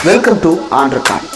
Welcome to ஆண்ட்ரகான்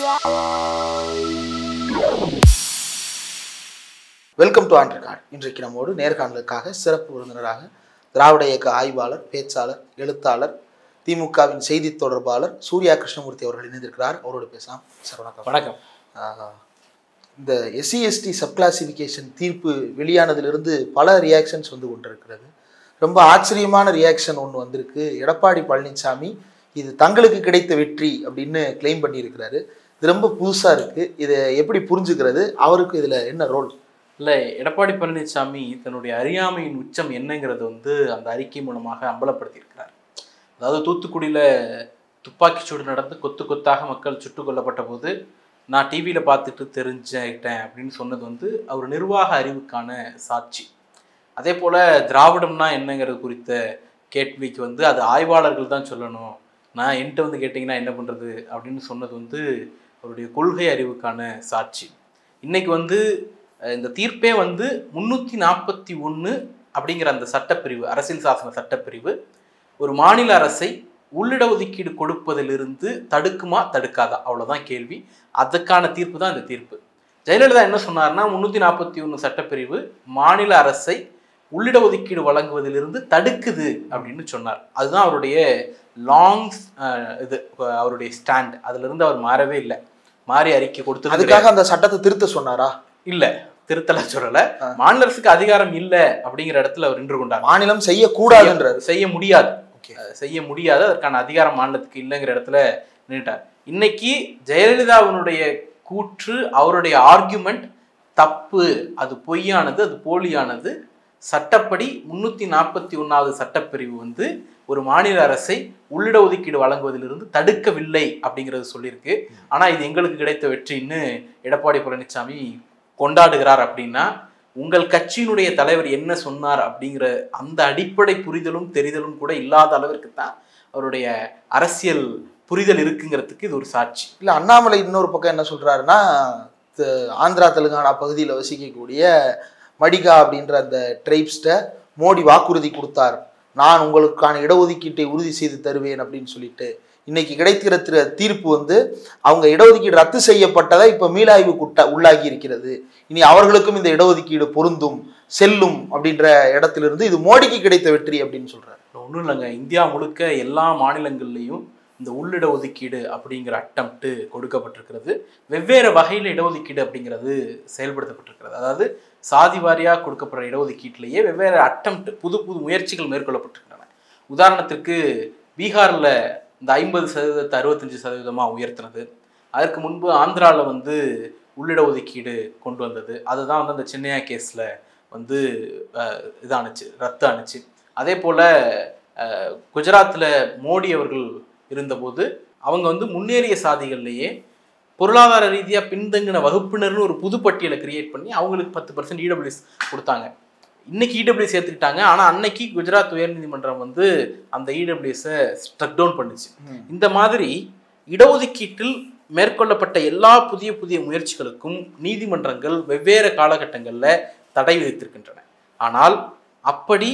welcome to ஆண்ட்ரகான் இன்றைக்கு நம்மோடு நேர்காணலுக்காக சிறப்பு விருந்தினராக திராவிட இயக்க ஆய்வாளர் பேச்சாளர் எழுத்தாளர் திமுகவின் செய்தி தொடர்பாளர் சூர்யா கிருஷ்ணமூர்த்தி அவர்கள் இணைந்திருக்கிறார் அவரோடு பேசலாம் சார் வணக்கம் வணக்கம் ஆஹ், இந்த எஸ்சி எஸ்டி சப்கிளாசிஃபிகேஷன் தீர்ப்பு வெளியானதிலிருந்து பல ரியாக்ஷன்ஸ் வந்து கொண்டிருக்கிறது ரொம்ப ஆச்சரியமான ரியாக்ஷன் ஒன்று வந்திருக்கு எடப்பாடி பழனிசாமி இது தங்களுக்கு கிடைத்த வெற்றி அப்படின்னு கிளைம் பண்ணியிருக்கிறாரு இது ரொம்ப புதுசாக இருக்குது இதை எப்படி புரிஞ்சுக்கிறது அவருக்கு இதில் என்ன ரோல் இல்லை எடப்பாடி பழனிசாமி தன்னுடைய அறியாமையின் உச்சம் என்னங்கிறது வந்து அந்த அறிக்கை மூலமாக அம்பலப்படுத்தியிருக்கிறார் அதாவது தூத்துக்குடியில் துப்பாக்கிச்சூடு நடந்து கொத்து கொத்தாக மக்கள் சுட்டுக் கொல்லப்பட்ட போது நான் டிவியில் பார்த்துட்டு தெரிஞ்சுக்கிட்டேன் அப்படின்னு சொன்னது வந்து அவர் நிர்வாக அறிவுக்கான சாட்சி அதே போல் திராவிடம்னா என்னங்கிறது குறித்த கேள்விக்கு வந்து அது ஆய்வாளர்கள் தான் சொல்லணும் நான் என்கிட்ட வந்து கேட்டிங்கன்னா என்ன பண்ணுறது அப்படின்னு சொன்னது வந்து அவருடைய கொள்கை அறிவுக்கான சாட்சி இன்னைக்கு வந்து அஹ், இந்த தீர்ப்பே வந்து முந்நூற்றி நாற்பத்தி ஒன்று அப்படிங்கிற அந்த சட்டப்பிரிவு அரசியல் சாசன சட்டப்பிரிவு ஒரு மாநில அரசை உள்ளிட ஒதுக்கீடு கொடுப்பதிலிருந்து தடுக்குமா தடுக்காதா அவ்வளோதான் கேள்வி அதுக்கான தீர்ப்பு தான் இந்த தீர்ப்பு ஜெயலலிதா என்ன சொன்னார்னா முந்நூற்றி நாற்பத்தி ஒன்று சட்டப்பிரிவு மாநில அரசை உள்ளிட ஒதுக்கீடு வழங்குவதிலிருந்து தடுக்குது அப்படின்னு சொன்னார் அதுதான் அவருடைய லாங் இது அஹ், அவருடைய ஸ்டாண்ட் அதிலிருந்து அவர் மாறவே இல்லை மாறி அறிக்கை கொடுத்தது அதுக்காக அந்த சட்டத்தை திருத்த சொன்னாரா இல்ல திருத்தல சொல்லல ஆ. மாநில அரசுக்கு அதிகாரம் இல்ல அப்படிங்கிற இடத்துல அவர் நின்று கொண்டார் மாநிலம் செய்யக்கூடாதுன்றாரு செய்ய முடியாது Okay. அஹ் செய்ய முடியாது அதற்கான அதிகாரம் மாநிலத்துக்கு இல்லைங்கிற இடத்துல நின்றுட்டார் இன்னைக்கு ஜெயலலிதாவினுடைய கூற்று அவருடைய ஆர்குமெண்ட் தப்பு அது பொய்யானது அது போலியானது சட்டப்படி முன்னூத்தி நாற்பத்தி ஒன்னாவது சட்டப்பிரிவு வந்து ஒரு மாநில அரசை உள்ளிட ஒதுக்கீடு வழங்குவதிலிருந்து தடுக்கவில்லை அப்படிங்கிறது சொல்லியிருக்கு ஆனா இது எங்களுக்கு கிடைத்த வெற்றின்னு எடப்பாடி பழனிசாமி கொண்டாடுகிறார் அப்படின்னா உங்கள் கட்சியினுடைய தலைவர் என்ன சொன்னார் அப்படிங்கிற அந்த அடிப்படை புரிதலும் தெரிதலும் கூட இல்லாத அளவிற்கு தான் அவருடைய அரசியல் புரிதல் இருக்குங்கிறதுக்கு இது ஒரு சாட்சி இல்லை அண்ணாமலை இன்னொரு பக்கம் என்ன சொல்றாருன்னா த- ஆந்திரா தெலுங்கானா பகுதியில் வசிக்கக்கூடிய மடிகா அப்படின்ற அந்த ட்ரைப்ஸ்ட மோடி வாக்குறுதி கொடுத்தார் நான் உங்களுக்கான இடஒதுக்கீட்டை உறுதி செய்து தருவேன் அப்படின்னு சொல்லிட்டு இன்னைக்கு கிடைக்கிற திரு- தீர்ப்பு வந்து அவங்க இடஒதுக்கீடு ரத்து செய்யப்பட்டதை இப்போ மீளாய்வுக்குட்ட உள்ளாகி இருக்கிறது இனி அவர்களுக்கும் இந்த இடஒதுக்கீடு பொருந்தும் செல்லும் அப்படின்ற இடத்திலிருந்து இது மோடிக்கு கிடைத்த வெற்றி அப்படின்னு சொல்றாரு ஒன்றும் இல்லைங்க இந்தியா முழுக்க எல்லா மாநிலங்கள்லையும் இந்த உள்ளிட ஒதுக்கீடு அப்படிங்கிற அட்டம்ப்ட்டு கொடுக்கப்பட்டிருக்கிறது வெவ்வேறு வகையில் இடஒதுக்கீடு அப்படிங்கிறது செயல்படுத்தப்பட்டிருக்கிறது அதாவது சாதி வாரியாக கொடுக்கப்படுற இடஒதுக்கீட்டிலேயே வெவ்வேறு அட்டம்ப்ட் புது புது முயற்சிகள் மேற்கொள்ளப்பட்டிருக்கின்றன உதாரணத்திற்கு பீகாரில் இந்த ஐம்பது சதவீதத்தை அறுபத்தஞ்சு சதவீதமாக உயர்த்தினது அதற்கு முன்பு ஆந்திராவில் வந்து உள்ளிட ஒதுக்கீடு கொண்டு வந்தது அதுதான் வந்து அந்த சின்னையா கேஸில் வந்து அஹ், இதானுச்சு ரத்து ஆனுச்சு அதே போல் குஜராத்தில் மோடி அவர்கள் இருந்தபோது அவங்க வந்து முன்னேறிய சாதிகள்லேயே பொருளாதார ரீதியாக பின்தங்கின வகுப்பினர்னு ஒரு புது பட்டியலை கிரியேட் பண்ணி அவங்களுக்கு பத்து பர்சன்ட் இடபிள்யூஎஸ் கொடுத்தாங்க இன்னைக்கு இடபிள்யூஎஸ் ஏற்றுக்கிட்டாங்க ஆனால் அன்னைக்கு குஜராத் உயர்நீதிமன்றம் வந்து அந்த இடபிள்யூஎஸை ஸ்ட்ரக் டவுன் பண்ணுச்சு இந்த மாதிரி இடஒதுக்கீட்டில் மேற்கொள்ளப்பட்ட எல்லா புதிய புதிய முயற்சிகளுக்கும் நீதிமன்றங்கள் வெவ்வேறு காலகட்டங்களில் தடை விதித்திருக்கின்றன ஆனால் அப்படி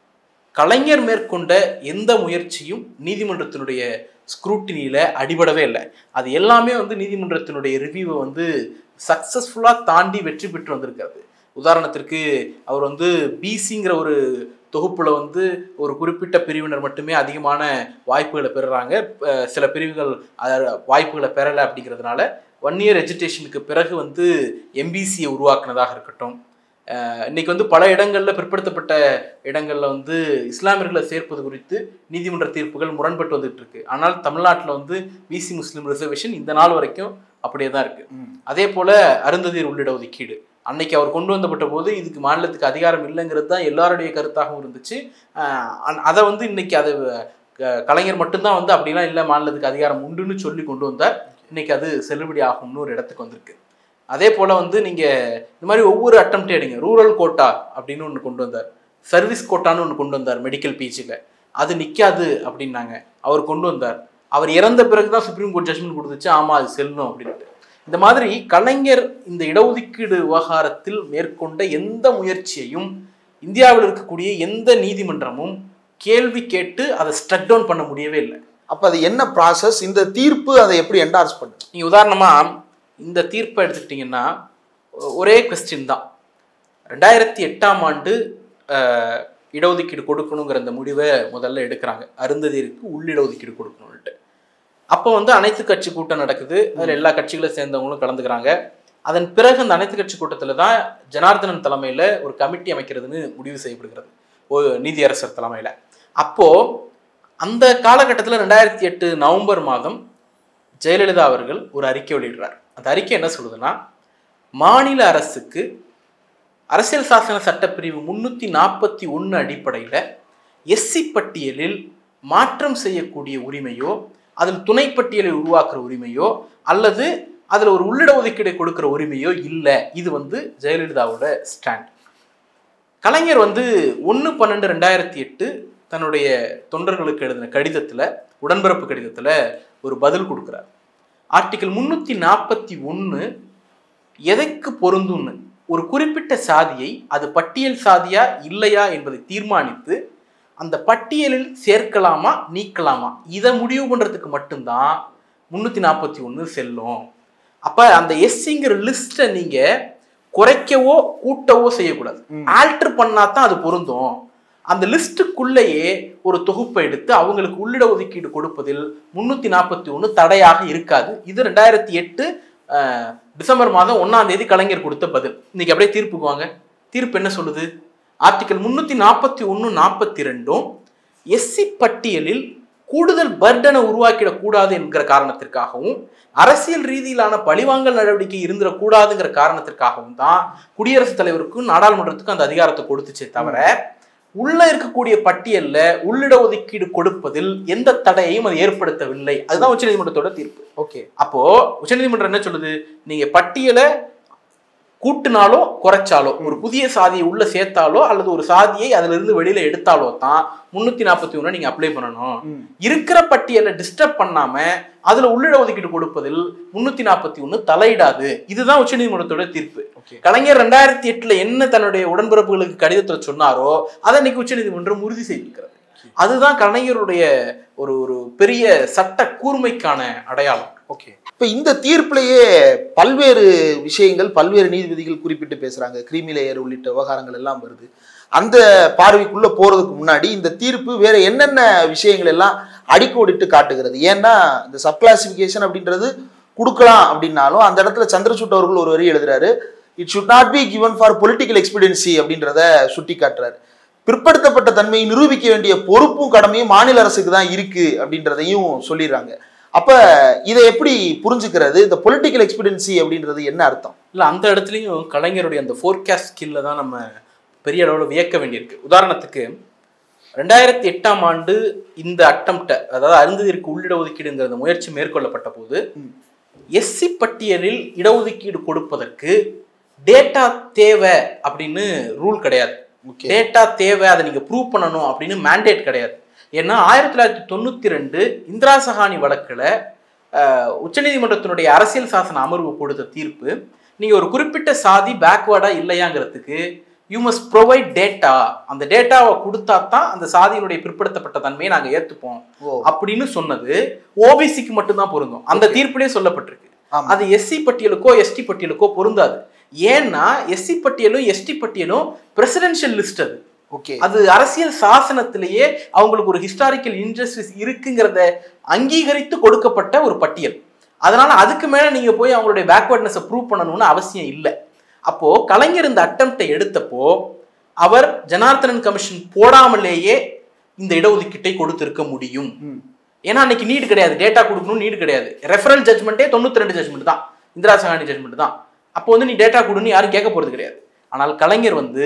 கலைஞர் மேற்கொண்ட எந்த முயற்சியும் நீதிமன்றத்தினுடைய ஸ்க்ரூட்டினியில் அடிபடவே இல்லை அது எல்லாமே வந்து நீதிமன்றத்தினுடைய ரிவ்யூவை வந்து சக்ஸஸ்ஃபுல்லாக தாண்டி வெற்றி பெற்று வந்திருக்காது உதாரணத்திற்கு அவர் வந்து பிசிங்கிற ஒரு தொகுப்புல வந்து ஒரு குறிப்பிட்ட பிரிவினர் மட்டுமே அதிகமான வாய்ப்புகளை பெறுறாங்க அஹ் சில பிரிவுகள் அத- வாய்ப்புகளை பெறலை அப்படிங்கிறதுனால ஒன் இயர் எஜுகேஷனுக்கு பிறகு வந்து எம்பிசியை உருவாக்குனதாக இருக்கட்டும் அஹ் இன்னைக்கு வந்து பல இடங்கள்ல பிற்படுத்தப்பட்ட இடங்கள்ல வந்து இஸ்லாமியர்களை சேர்ப்பது குறித்து நீதிமன்ற தீர்ப்புகள் முரண்பட்டு வந்துட்டு இருக்கு ஆனால் தமிழ்நாட்டில் வந்து பிசி முஸ்லீம் ரிசர்வேஷன் இந்த நாள் வரைக்கும் அப்படியே தான் இருக்கு அதே போல அருந்ததியர் உள்ளிட ஒதுக்கீடு அன்னைக்கு அவர் கொண்டு வந்தப்பட்ட போது இதுக்கு மாநிலத்துக்கு அதிகாரம் இல்லைங்கிறது தான் எல்லாருடைய கருத்தாகவும் இருந்துச்சு அஹ் அ- அதை வந்து இன்னைக்கு அது க- கலைஞர் மட்டும்தான் வந்து அப்படிலாம் இல்லை மாநிலத்துக்கு அதிகாரம் உண்டுன்னு சொல்லி கொண்டு வந்தார் இன்னைக்கு அது செல்லுபடி ஆகும்னு ஒரு இடத்துக்கு வந்திருக்கு அதே போல வந்து நீங்க இந்த மாதிரி ஒவ்வொரு அட்டம்ப்ட் எடுங்க ரூரல் கோட்டா அப்படின்னு ஒன்று கொண்டு வந்தார் சர்வீஸ் கோட்டான்னு ஒன்று கொண்டு வந்தார் மெடிக்கல் பிஜியில் அது நிற்காது அப்படின்னாங்க அவர் கொண்டு வந்தார் அவர் இறந்த பிறகு தான் சுப்ரீம் கோர்ட் ஜட்மெண்ட் கொடுத்துச்சு ஆமா அது செல்லும் அப்படின்ட்டு இந்த மாதிரி கலைஞர் இந்த இடஒதுக்கீடு விவகாரத்தில் மேற்கொண்ட எந்த முயற்சியையும் இந்தியாவில் இருக்கக்கூடிய எந்த நீதிமன்றமும் கேள்வி கேட்டு அதை ஸ்ட்ரக் டவுன் பண்ண முடியவே இல்லை அப்ப அது என்ன ப்ராசஸ் இந்த தீர்ப்பு அதை எப்படி என்டார்ஸ் பண்ணுது நீங்க உதாரணமா இந்த தீர்ப்பை எடுத்துக்கிட்டிங்கன்னா ஒ- ஒரே கொஸ்டின் தான் ரெண்டாயிரத்தி எட்டாம் ஆண்டு அஹ், இடஒதுக்கீடு கொடுக்கணுங்கிற அந்த முடிவை முதல்ல எடுக்கிறாங்க அருந்ததியருக்கு உள்ளிடஒதுக்கீடு கொடுக்கணும்ட்டு அப்போ வந்து அனைத்து கட்சி கூட்டம் நடக்குது அதில் எல்லா கட்சிகளை சேர்ந்தவங்களும் கலந்துக்கிறாங்க அதன் பிறகு அந்த அனைத்து கட்சி கூட்டத்தில் தான் ஜனார்தனன் தலைமையில் ஒரு கமிட்டி அமைக்கிறதுன்னு முடிவு செய்யப்படுகிறது ஒரு நீதியரசர் தலைமையில் அப்போ அந்த காலகட்டத்தில் ரெண்டாயிரத்தி எட்டு நவம்பர் மாதம் ஜெயலலிதா அவர்கள் ஒரு அறிக்கை வெளியிடுறார் அந்த அறிக்கை என்ன சொல்லுதுன்னா மாநில அரசுக்கு அரசியல் சாசன சட்டப்பிரிவு முன்னூற்றி நாற்பத்தி ஒன்று அடிப்படையில் எஸ்சி பட்டியலில் மாற்றம் செய்யக்கூடிய உரிமையோ அதில் துணை பட்டியலை உருவாக்குற உரிமையோ அல்லது அதில் ஒரு உள்ளிட ஒதுக்கீடு கொடுக்குற உரிமையோ இல்லை இது வந்து ஜெயலலிதாவோட ஸ்டாண்ட் கலைஞர் வந்து ஒன்று பன்னெண்டு ரெண்டாயிரத்தி எட்டு தன்னுடைய தொண்டர்களுக்கு எழுதின கடிதத்தில் உடன்பிறப்பு கடிதத்தில் ஒரு பதில் கொடுக்குறார் ஆர்டிகல் முன்னூற்றி நாற்பத்தி ஒன்று எதைக்கு பொருந்தும்னு ஒரு குறிப்பிட்ட சாதியை அது பட்டியல் சாதியா இல்லையா என்பதை தீர்மானித்து அந்த பட்டியலில் சேர்க்கலாமா நீக்கலாமா இதை முடிவு பண்ணுறதுக்கு மட்டும்தான் முந்நூற்றி நாற்பத்தி ஒன்று செல்லும் அப்போ அந்த எஸ்சிங்கிற லிஸ்ட்டை நீங்கள் குறைக்கவோ கூட்டவோ செய்யக்கூடாது ஆல்டர் பண்ணா தான் அது பொருந்தும் அந்த லிஸ்ட்டுக்குள்ளேயே ஒரு தொகுப்பை எடுத்து அவங்களுக்கு உள்ளிட ஒதுக்கீடு கொடுப்பதில் முன்னூத்தி நாற்பத்தி ஒன்று தடையாக இருக்காது இது ரெண்டாயிரத்தி எட்டு அஹ், டிசம்பர் மாதம் ஒன்னாம் தேதி கலைஞர் கொடுத்த பதில் இன்னைக்கு அப்படியே தீர்ப்புக்கு வாங்க தீர்ப்பு என்ன சொல்லுது ஆர்டிகல் முன்னூத்தி நாற்பத்தி ஒன்று நாற்பத்தி ரெண்டும் எஸ்சி பட்டியலில் கூடுதல் பர்டனை உருவாக்கிடக்கூடாது என்கிற காரணத்திற்காகவும் அரசியல் ரீதியிலான பழிவாங்கல் நடவடிக்கை இருந்துடக்கூடாதுங்கிற காரணத்திற்காகவும் தான் குடியரசுத் தலைவருக்கும் நாடாளுமன்றத்துக்கும் அந்த அதிகாரத்தை கொடுத்துச்சே தவிர உள்ள இருக்கக்கூடிய பட்டியல்ல உள்ளிட ஒதுக்கீடு கொடுப்பதில் எந்த தடையையும் அது ஏற்படுத்தவில்லை அதுதான் உச்சநீதிமன்றத்தோட தீர்ப்பு ஓகே அப்போ உச்சநீதிமன்றம் என்ன சொல்லுது நீங்க பட்டியலை கூட்டினாலோ குறைச்சாலோ ஒரு புதிய சாதியை உள்ள சேர்த்தாலோ அல்லது ஒரு சாதியை அதுல இருந்து வெளியில எடுத்தாலோ தான் முன்னூத்தி நாற்பத்தி ஒண்ணு நீங்க அப்ளை பண்ணணும் இருக்கிற பட்டியலை டிஸ்டர்ப் பண்ணாம அதுல உள்ளிட ஒதுக்கீடு கொடுப்பதில் முன்னூத்தி நாற்பத்தி ஒண்ணு தலையிடாது இதுதான் உச்சநீதிமன்றத்தோட தீர்ப்பு ஓகே கலைஞர் ரெண்டாயிரத்தி எட்டுல என்ன தன்னுடைய உடன்பிறப்புகளுக்கு கடிதத்துல சொன்னாரோ அதை இன்னைக்கு உச்சநீதிமன்றம் உறுதி செய்திருக்கிறது அதுதான் கலைஞருடைய ஒரு ஒரு பெரிய சட்ட கூர்மைக்கான அடையாளம் ஓகே இப்போ இந்த தீர்ப்புலயே பல்வேறு விஷயங்கள் பல்வேறு நீதிபதிகள் குறிப்பிட்டு பேசுறாங்க கிரீமி லேயர் உள்ளிட்ட விவகாரங்கள் எல்லாம் வருது அந்த பார்வைக்குள்ள போறதுக்கு முன்னாடி இந்த தீர்ப்பு வேற என்னென்ன விஷயங்கள் எல்லாம் அடிக்கோடிட்டு காட்டுகிறது ஏன்னா இந்த சப் கிளாசிபிகேஷன் அப்படின்றது கொடுக்கலாம் அப்படின்னாலும் அந்த இடத்துல சந்திரசூட் அவர்கள் ஒரு வரி எழுதுறாரு it should not be given for political expediency அப்படின்றத சுட்டி காட்டுறாரு பிற்படுத்தப்பட்ட தன்மையை நிரூபிக்க வேண்டிய பொறுப்பும் கடமையும் மாநில அரசுக்கு தான் இருக்கு அப்படின்றதையும் சொல்லிடுறாங்க அப்ப இதை எப்படி புரிஞ்சுக்கிறது இந்த பொலிட்டிக்கல் எக்ஸ்பீரியன்சி அப்படின்றது என்ன அர்த்தம் இல்ல அந்த இடத்துலயும் கலைஞருடைய அந்த ஃபோர்காஸ்ட் ஸ்கில்ல தான் நம்ம பெரிய அளவில் வியக்க வேண்டியிருக்கு உதாரணத்துக்கு ரெண்டாயிரத்தி எட்டாம் ஆண்டு இந்த அட்டம்ப்ட அதாவது அருந்ததிற்கு உள்ளிட ஒதுக்கீடுங்கிற அந்த முயற்சி மேற்கொள்ளப்பட்ட போது ம். எஸ்சி பட்டியலில் இடஒதுக்கீடு கொடுப்பதற்கு டேட்டா தேவை அப்படின்னு ரூல் கிடையாது ஓகே டேட்டா தேவை அதை நீங்க ப்ரூவ் பண்ணணும் அப்படின்னு மேண்டேட் கிடையாது ஏன்னா ஆயிரத்தி தொள்ளாயிரத்தி தொண்ணூத்தி ரெண்டு இந்திரா சஹானி வழக்குல அஹ், உச்சநீதிமன்றத்தினுடைய அரசியல் சாசன அமர்வு கொடுத்த தீர்ப்பு நீங்க ஒரு குறிப்பிட்ட சாதி பேக்வேர்டா இல்லையாங்கிறதுக்கு யூ மஸ்ட் ப்ரொவைட் டேட்டா அந்த டேட்டாவை கொடுத்தா தான் அந்த சாதியினுடைய பிற்படுத்தப்பட்ட தன்மையை நாங்க ஏத்துப்போம் ஓ அப்படின்னு சொன்னது ஓபிசிக்கு மட்டும்தான் பொருந்தும் அந்த தீர்ப்பிலே சொல்லப்பட்டிருக்கு ஆமா. அது எஸ்சி பட்டியலுக்கோ எஸ்டி பட்டியலுக்கோ பொருந்தாது ஏன்னா எஸ்சி பட்டியலும் எஸ்டி பட்டியலும் பிரசிடென்ஷியல் லிஸ்ட் அது ஓகே அது அரசியல் சாசனத்திலேயே அவங்களுக்கு ஒரு ஹிஸ்டாரிக்கல் இன்ட்ரெஸ்ட் இருக்குங்கிறத அங்கீகரித்து கொடுக்கப்பட்ட ஒரு பட்டியல் அதனால அதுக்கு மேல நீங்க போய் அவங்களுடைய பேக்வர்ட்னஸை ப்ரூவ் பண்ணணும்னு அவசியம் இல்லை அப்போ கலைஞர் இந்த அட்டம்ப்டை எடுத்தப்போ அவர் ஜனார்த்தனன் கமிஷன் போடாமலேயே இந்த இடஒதுக்கீட்டை கொடுத்திருக்க முடியும் ம். ஏன்னா அன்னைக்கு நீடு கிடையாது டேட்டா கொடுக்கணும் நீடு கிடையாது ரெஃபரல் ஜட்மெண்ட்டே தொண்ணூத்தி ரெண்டு ஜட்மெண்ட் தான் இந்திரா சகானி ஜட்மெண்ட் தான் அப்போ வந்து நீ டேட்டா கொடுன்னு யாரும் கேட்க போறது கிடையாது ஆனால் கலைஞர் வந்து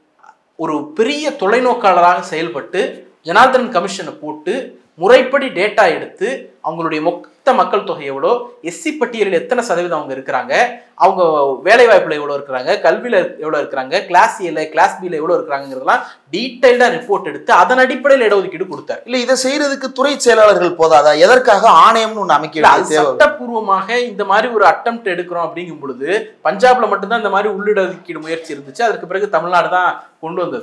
ஒரு பெரிய தொலைநோக்காளராக செயல்பட்டு ஜனார்தன் கமிஷனை போட்டு முறைப்படி டேட்டா எடுத்து அவங்களுடைய மொத்த மக்கள் தொகை எவ்வளோ எஸ்சி பட்டியலில் எத்தனை சதவீதம் அவங்க இருக்கிறாங்க அவங்க வேலை வாய்ப்புல எவ்வளோ இருக்கிறாங்க கல்வியில் எவ்வளோ இருக்கிறாங்க கிளாஸ் ஏல கிளாஸ் பியில் எவ்வளோ இருக்கிறாங்கிறதெல்லாம் டீட்டெயில்டாக ரிப்போர்ட் எடுத்து அதன் அடிப்படையில் இடஒதுக்கீடு கொடுத்தார் இல்ல இதை செய்யறதுக்கு துறை செயலாளர்கள் போதாதா எதற்காக ஆணையம்னு ஒண்ணு அமைக்க இல்ல, அது வேண்டிய தேவை சட்டப்பூர்வமாக இந்த மாதிரி ஒரு அட்டம்ப்ட் எடுக்கிறோம் அப்படிங்கும் பொழுது பஞ்சாப்ல மட்டும்தான் இந்த மாதிரி உள்ளிடஒதுக்கீடு முயற்சி இருந்துச்சு அதற்கு பிறகு தமிழ்நாடு தான் கொண்டு வந்தது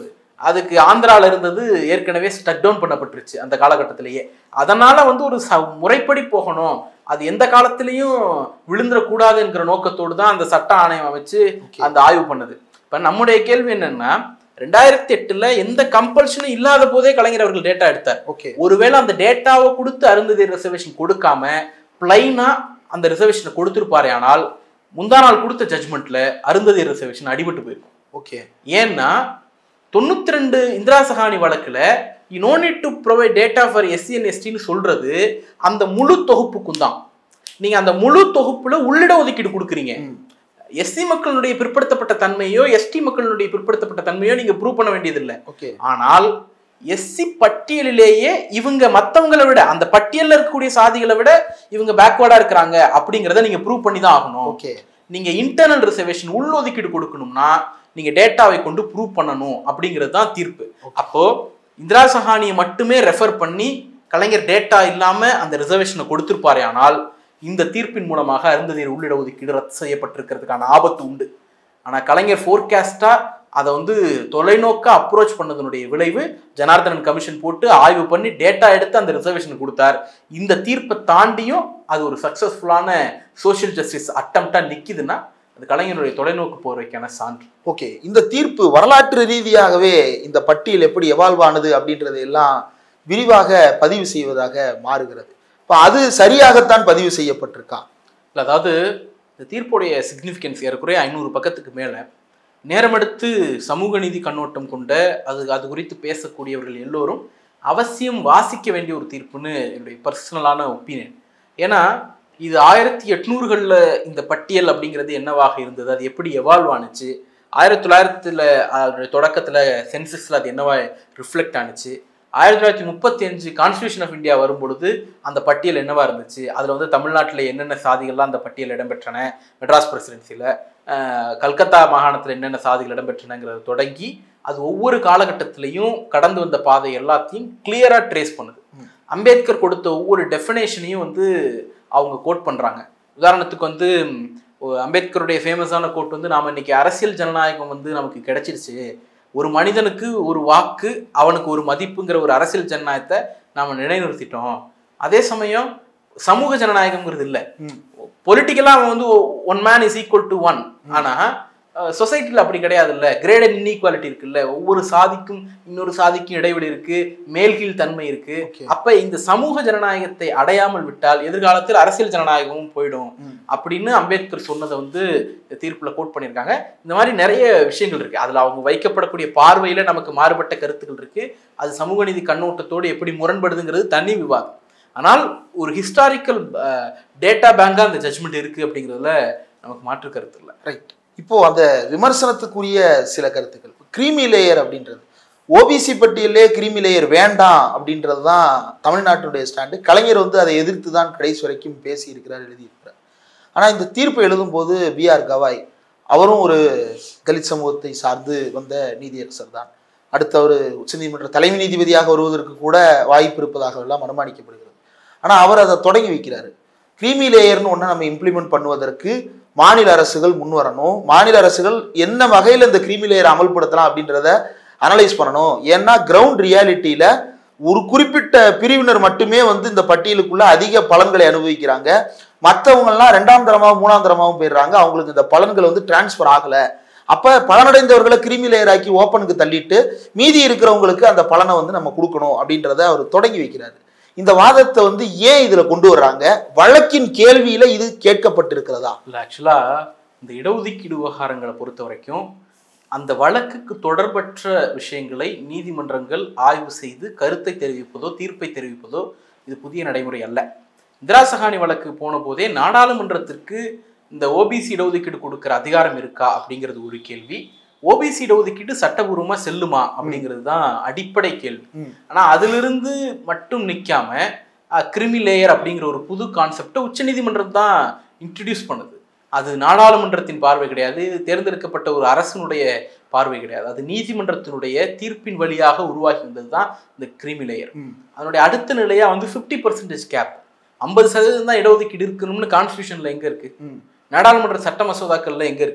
அதுக்கு ஆந்திரால இருந்தது ஏற்கனவே ஸ்டக் டவுன் பண்ணப்பட்டுருச்சு அந்த காலகட்டத்திலேயே அதனால வந்து ஒரு ச முறைப்படி போகணும் அது எந்த காலத்திலையும் விழுந்துடக்கூடாது என்கிற நோக்கத்தோடு தான் அந்த சட்ட ஆணையம் அமைச்சு Okay. அந்த ஆய்வு பண்ணுது இப்ப நம்முடைய கேள்வி என்னன்னா ரெண்டாயிரத்தி எட்டுல எந்த கம்பல்ஷனும் இல்லாத போதே கலைஞர் அவர்கள் டேட்டா எடுத்தார் ஓகே ஒருவேளை அந்த டேட்டாவை கொடுத்து அருந்ததி ரிசர்வேஷன் கொடுக்காம பிளைனா அந்த ரிசர்வேஷனை கொடுத்துருப்பாரே ஆனால் முந்தா நாள் கொடுத்த ஜட்மெண்ட்ல அருந்ததி ரிசர்வேஷன் அடிபட்டு போயிருக்கும் ஓகே ஏன்னா தொண்ணூத்தி ரெண்டு இந்திரா சகானி வழக்குல you no need to provide data for SC and எஸ்டின்னு சொல்றது அந்த முழு தொகுப்புக்கும் தான் நீங்க அந்த முழு தொகுப்புல உள்ளிட ஒதுக்கீடு கொடுக்குறீங்க ம். எஸ்சி மக்களுடைய பிற்படுத்தப்பட்ட தன்மையோ எஸ்டி மக்களுடைய பிற்படுத்தப்பட்ட தன்மையோ நீங்க ப்ரூவ் பண்ண வேண்டியதில்லை ஓகே ஆனால் எஸ்சி பட்டியலிலேயே இவங்க மத்தவங்களை விட அந்த பட்டியல்ல இருக்கக்கூடிய சாதிகளை விட இவங்க பேக்வர்டா இருக்கிறாங்க அப்படிங்கறத நீங்க ப்ரூவ் பண்ணி தான் ஆகணும் ஓகே நீங்க இன்டர்னல் ரிசர்வேஷன் உள்ஒதுக்கீடு கொடுக்கணும்னா நீங்க டேட்டாவை கொண்டு ப்ரூவ் பண்ணணும் அப்படிங்கிறது தான் தீர்ப்பு அப்போ இந்திரா சஹானியை மட்டுமே ரெஃபர் பண்ணி கலைஞர் டேட்டா இல்லாம அந்த ரிசர்வேஷனை கொடுத்திருப்பாரே ஆனால் இந்த தீர்ப்பின் மூலமாக அருந்ததியர் உள்ளிட ஒதுக்கீடு ரத்து செய்யப்பட்டிருக்கிறதுக்கான ஆபத்து உண்டு ஆனா கலைஞர் ஃபோர்காஸ்டா அதை வந்து தொலைநோக்க அப்ரோச் பண்ணதனுடைய விளைவு ஜனார்தனன் கமிஷன் போட்டு ஆய்வு பண்ணி டேட்டா எடுத்து அந்த ரிசர்வேஷன் கொடுத்தார் இந்த தீர்ப்பை தாண்டியும் அது ஒரு சக்சஸ்ஃபுல்லான சோஷியல் ஜஸ்டிஸ் அட்டம்ப்டா நிக்குதுன்னா அது கலைஞருடைய தொலைநோக்கு போர்வைக்கான சான்று ஓகே இந்த தீர்ப்பு வரலாற்று ரீதியாகவே இந்த பட்டியல் எப்படி எவால்வ் ஆனது அப்படின்றது எல்லாம் விரிவாக பதிவு செய்வதாக மாறுகிறது இப்போ அது சரியாகத்தான் பதிவு செய்யப்பட்டிருக்கா இல்ல அதாவது இந்த தீர்ப்புடைய சிக்னிஃபிகன்ஸ் ஏறக்குறைய ஐநூறு பக்கத்துக்கு மேலே நேரமெடுத்து சமூக நீதி கண்ணோட்டம் கொண்ட அது அது குறித்து பேசக்கூடியவர்கள் எல்லோரும் அவசியம் வாசிக்க வேண்டிய ஒரு தீர்ப்புன்னு என்னுடைய பர்சனலான ஒப்பீனியன் ஏன்னா இது ஆயிரத்தி எட்நூறுகளில் இந்த பட்டியல் அப்படிங்கிறது என்னவாக இருந்தது அது எப்படி எவால்வ் ஆனுச்சு ஆயிரத்தி தொள்ளாயிரத்தில் அதோட தொடக்கத்தில் சென்சஸில் அது என்னவா ரிஃப்ளெக்ட் ஆனுச்சு ஆயிரத்தி தொள்ளாயிரத்தி முப்பத்தி அஞ்சு கான்ஸ்டியூஷன் ஆஃப் இந்தியா வரும்பொழுது அந்த பட்டியல் என்னவா இருந்துச்சு அதில் வந்து தமிழ்நாட்டில் என்னென்ன சாதிகள்லாம் அந்த பட்டியல் இடம்பெற்றன மெட்ராஸ் பிரசிடென்சியில் கல்கத்தா மாகாணத்தில் என்னென்ன சாதிகள் இடம்பெற்றனங்கிறத தொடங்கி அது ஒவ்வொரு காலகட்டத்திலையும் கடந்து வந்த பாதை எல்லாத்தையும் கிளியராக ட்ரேஸ் பண்ணுது ம். அம்பேத்கர் கொடுத்த ஒவ்வொரு டெஃபினேஷனையும் வந்து அவங்க கோட் பண்ணுறாங்க உதாரணத்துக்கு வந்து ம், ஒ- அம்பேத்கருடைய ஃபேமஸான கோட் வந்து நாம இன்னைக்கு அரசியல் ஜனநாயகம் வந்து நமக்கு கிடைச்சிருச்சு ஒரு மனிதனுக்கு ஒரு வாக்கு அவனுக்கு ஒரு மதிப்புங்கிற ஒரு அரசியல் ஜனநாயகத்தை நாம நிலைநிறுத்திட்டோம் அதே சமயம் சமூக ஜனநாயகம்ங்கிறது இல்லை ம். பொலிட்டிக்கலாக அவன் வந்து one man is equal to one ஆனா சொசைட்டியில் அப்படி கிடையாதுல்ல கிரேடட் இன்இக்வாலிட்டி இருக்குல்ல ஒவ்வொரு சாதிக்கும் இன்னொரு சாதிக்கும் இடைவெளி இருக்கு மேல்கீழ் தன்மை இருக்கு Okay. அப்ப இந்த சமூக ஜனநாயகத்தை அடையாமல் விட்டால் எதிர்காலத்தில் அரசியல் ஜனநாயகமும் போயிடும் ம். அப்படின்னு அம்பேத்கர் சொன்னதை வந்து இந்த தீர்ப்புல கோட் பண்ணியிருக்காங்க இந்த மாதிரி நிறைய விஷயங்கள் இருக்கு அதுல அவங்க வைக்கப்படக்கூடிய பார்வையில நமக்கு மாறுபட்ட கருத்துக்கள் இருக்கு அது சமூக நீதி கண்ணோட்டத்தோடு எப்படி முரண்படுதுங்கிறது தனி விவாதம் ஆனால் ஒரு ஹிஸ்டாரிக்கல் டேட்டா பேங்கா அந்த ஜட்மெண்ட் இருக்கு அப்படிங்கிறதுல நமக்கு மாற்று கருத்து இல்லை ரைட் இப்போ அந்த விமர்சனத்துக்குரிய சில கருத்துக்கள் கிரீமி லேயர் அப்படின்றது ஓபிசி பட்டியலே கிரீமி லேயர் வேண்டாம் அப்படின்றது தான் தமிழ்நாட்டினுடைய ஸ்டாண்டு கலைஞர் வந்து அதை எதிர்த்து தான் கடைசி வரைக்கும் பேசி இருக்கிறார் எழுதியிருக்கிறார் ஆனால் இந்த தீர்ப்பை எழுதும்போது பி ஆர் கவாய் அவரும் ஒரு தலித் சமூகத்தை சார்ந்து வந்த நீதியரசர் தான் அடுத்து அவர் உச்சநீதிமன்ற தலைமை நீதிபதியாக வருவதற்கு கூட வாய்ப்பு இருப்பதாக எல்லாம் அனுமானிக்கப்படுகிறது ஆனால் அவர் அதை தொடங்கி வைக்கிறாரு கிரீமி லேயர்னு ஒன்று நம்ம இம்ப்ளிமெண்ட் பண்ணுவதற்கு மாநில அரசுகள் முன் வரணும் மாநில அரசுகள் என்ன வகையில் இந்த கிரீமி லேயர் அமல்படுத்தலாம் அப்படின்றத அனலைஸ் பண்ணணும் ஏன்னா கிரவுண்ட் ரியாலிட்டியில ஒரு குறிப்பிட்ட பிரிவினர் மட்டுமே வந்து இந்த பட்டியலுக்குள்ள அதிக பலன்களை அனுபவிக்கிறாங்க மற்றவங்கெல்லாம் ரெண்டாம் தரமாகவும் மூணாம் தரமாகவும் போயிடுறாங்க அவங்களுக்கு இந்த பலன்கள் வந்து டிரான்ஸ்ஃபர் ஆகல அப்ப பலனடைந்தவர்களை கிருமி லேயர் ஆக்கி ஓப்பனுக்கு தள்ளிட்டு மீதி இருக்கிறவங்களுக்கு அந்த பலனை வந்து நம்ம கொடுக்கணும் அப்படின்றத அவர் தொடங்கி வைக்கிறாரு இந்த வாதத்தை வந்து ஏன் இதுல கொண்டு வர்றாங்க வழக்கின் கேள்வியில இது கேட்கப்பட்டிருக்கிறதா இல்லை ஆக்சுவலாக இந்த இடஒதுக்கீடு விவகாரங்களை பொறுத்த வரைக்கும் அந்த வழக்குக்கு தொடர்பற்ற விஷயங்களை நீதிமன்றங்கள் ஆய்வு செய்து கருத்தை தெரிவிப்பதோ தீர்ப்பை தெரிவிப்பதோ இது புதிய நடைமுறை அல்ல இந்திரா சகானி வழக்கு போன போதே நாடாளுமன்றத்திற்கு இந்த ஓபிசி இடஒதுக்கீடு கொடுக்கிற அதிகாரம் இருக்கா அப்படிங்கிறது ஒரு கேள்வி ஓபிசி இடஒதுக்கீடு சட்டபூர்வமா செல்லுமா அப்படிங்கிறது தான் அடிப்படை கேள்வி ம். ஆனா அதிலிருந்து மட்டும் நிக்காம கிரிமி லேயர் அப்படிங்கிற ஒரு புது கான்செப்டை உச்சநீதிமன்றம் தான் இன்ட்ரடியூஸ் பண்ணுது அது நாடாளுமன்றத்தின் பார்வை கிடையாது தேர்ந்தெடுக்கப்பட்ட ஒரு அரசனுடைய பார்வை கிடையாது அது நீதிமன்றத்தினுடைய தீர்ப்பின் வழியாக உருவாகி வந்தது தான் இந்த கிரிமி லேயர் அதனுடைய அடுத்த நிலையா வந்து ஃபிஃப்டி பர்சன்டேஜ் கேப் ஐம்பது சதவீதம் தான் இடஒதுக்கீடு இருக்கணும்னு கான்ஸ்டியூஷன்ல எங்க இருக்கு நாடாளுமன்ற சட்ட மசோதாக்கள்ல எங்க இருக்கு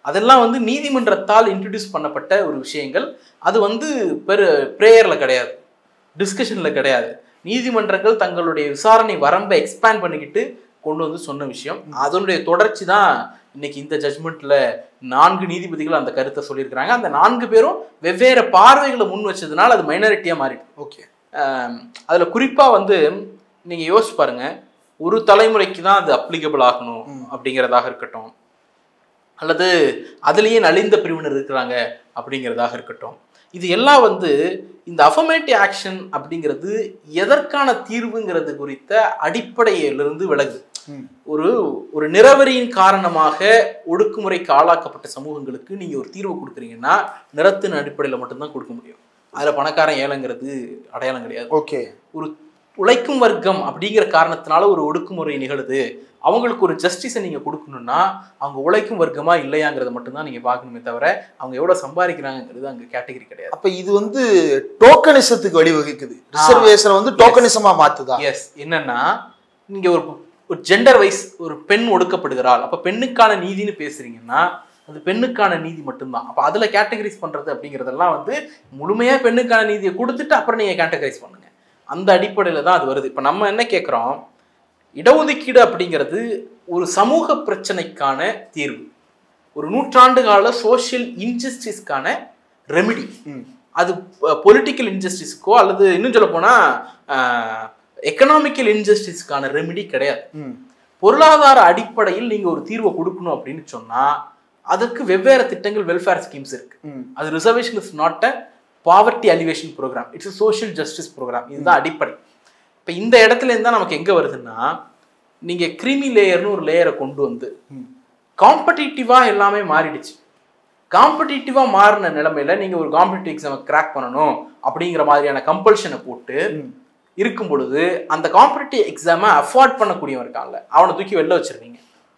அதெல்லாம் வந்து நீதிமன்றத்தால் இன்ட்ரடியூஸ் பண்ணப்பட்ட ஒரு விஷயங்கள் அது வந்து பெரு ப்ரேயர்ல கிடையாது டிஸ்கஷன்ல கிடையாது நீதிமன்றங்கள் தங்களுடைய விசாரணை வரம்பை எக்ஸ்பேண்ட் பண்ணிக்கிட்டு கொண்டு வந்து சொன்ன விஷயம் அதனுடைய தொடர்ச்சி தான் இன்னைக்கு இந்த ஜட்மெண்ட்ல நான்கு நீதிபதிகள் அந்த கருத்தை சொல்லியிருக்கிறாங்க அந்த நான்கு பேரும் வெவ்வேறு பார்வைகளை முன் வச்சதுனால அது மைனாரிட்டியா மாறிடுது ஓகே ஆம், அதுல குறிப்பா வந்து நீங்க யோசிச்சு பாருங்க ஒரு தலைமுறைக்கு தான் அது அப்ளிகபிள் ஆகணும் அப்படிங்கிறதாக இருக்கட்டும் அல்லது அதுலேயே நலிந்த பிரிவினர் இருக்கிறாங்க அப்படிங்கிறதாக இருக்கட்டும் இது எல்லாம் வந்து இந்த அஃபர்மேட்டிவ் ஆக்ஷன் அப்படிங்கிறது எதற்கான தீர்வுங்கிறது குறித்த அடிப்படையிலிருந்து விலகுது ம். ஒரு ஒரு நிறவரியின் காரணமாக ஒடுக்குமுறைக்கு ஆளாக்கப்பட்ட சமூகங்களுக்கு நீங்க ஒரு தீர்வு கொடுக்குறீங்கன்னா நிறத்தின் அடிப்படையில் மட்டும்தான் கொடுக்க முடியும் அதுல பணக்காரன் ஏழைங்கிறது அடையாளம் கிடையாது ஓகே ஒரு உழைக்கும் வர்க்கம் அப்படிங்கிற காரணத்தினால ஒரு ஒடுக்குமுறை நிகழுது அவங்களுக்கு ஒரு ஜஸ்டிஸை நீங்க கொடுக்கணும்னா அவங்க உழைக்கும் வர்க்கமா இல்லையாங்கிறத மட்டும்தான் நீங்க பார்க்கணுமே தவிர அவங்க எவ்வளவு சம்பாதிக்கிறாங்கிறது அங்க கேட்டகரி கிடையாது அப்ப இது வந்து டோக்கனிசத்துக்கு வழிவகுக்குது ரிசர்வேஷனை வந்து டோக்கனிசமா மாத்துதா எஸ் என்னன்னா நீங்க ஒரு ஒரு ஜெண்டர் வைஸ் ஒரு பெண் ஒடுக்கப்படுகிறாள் அப்ப பெண்ணுக்கான நீதின்னு பேசுறீங்கன்னா அது பெண்ணுக்கான நீதி மட்டும்தான் அப்ப அதுல கேட்டகரைஸ் பண்றது அப்படிங்கறதெல்லாம் வந்து முழுமையா பெண்ணுக்கான நீதியை கொடுத்துட்டு அப்புறம் நீங்க கேட்டகரைஸ் பண்ணுங்க அந்த அடிப்படையில தான் அது வருது இப்ப நம்ம என்ன கேட்குறோம் இடஒதுக்கீடு அப்படிங்கிறது ஒரு சமூக பிரச்சனைக்கான தீர்வு ஒரு நூற்றாண்டு கால சோஷியல் இன்ஜஸ்டிஸ்க்கான ரெமிடி ம். அது பொலிட்டிக்கல் இன்ஜஸ்டிஸ்க்கோ அல்லது இன்னும் சொல்ல போனா எக்கனாமிக்கல் இன்ஜஸ்டிஸ்க்கான ரெமிடி கிடையாது ம். பொருளாதார அடிப்படையில் நீங்க ஒரு தீர்வை கொடுக்கணும் அப்படின்னு சொன்னா அதுக்கு வெவ்வேறு திட்டங்கள் வெல்ஃபேர் ஸ்கீம்ஸ் இருக்கு ம். அது reservation is not a poverty alleviation programme it's social justice programme இதுதான் அடிப்படை இப்போ இந்த இடத்துல இருந்தா நமக்கு எங்க வருதுன்னா நீங்க கிரிமி லேயர்னு ஒரு லேயரை கொண்டு வந்து ம். காம்படிட்டிவா எல்லாமே மாறிடுச்சு காம்படிட்டிவா மாறின நிலைமையில நீங்க ஒரு காம்படிட்டிவ் எக்ஸாமை கிராக் பண்ணணும் அப்படிங்கிற மாதிரியான கம்பல்ஷனை போட்டு ம். இருக்கும் பொழுது அந்த காம்படிட்டிவ் எக்ஸாமை அஃபோர்ட் பண்ணக்கூடியவன் இருக்கான்ல அவனை தூக்கி வெளில வச்சிருவீங்க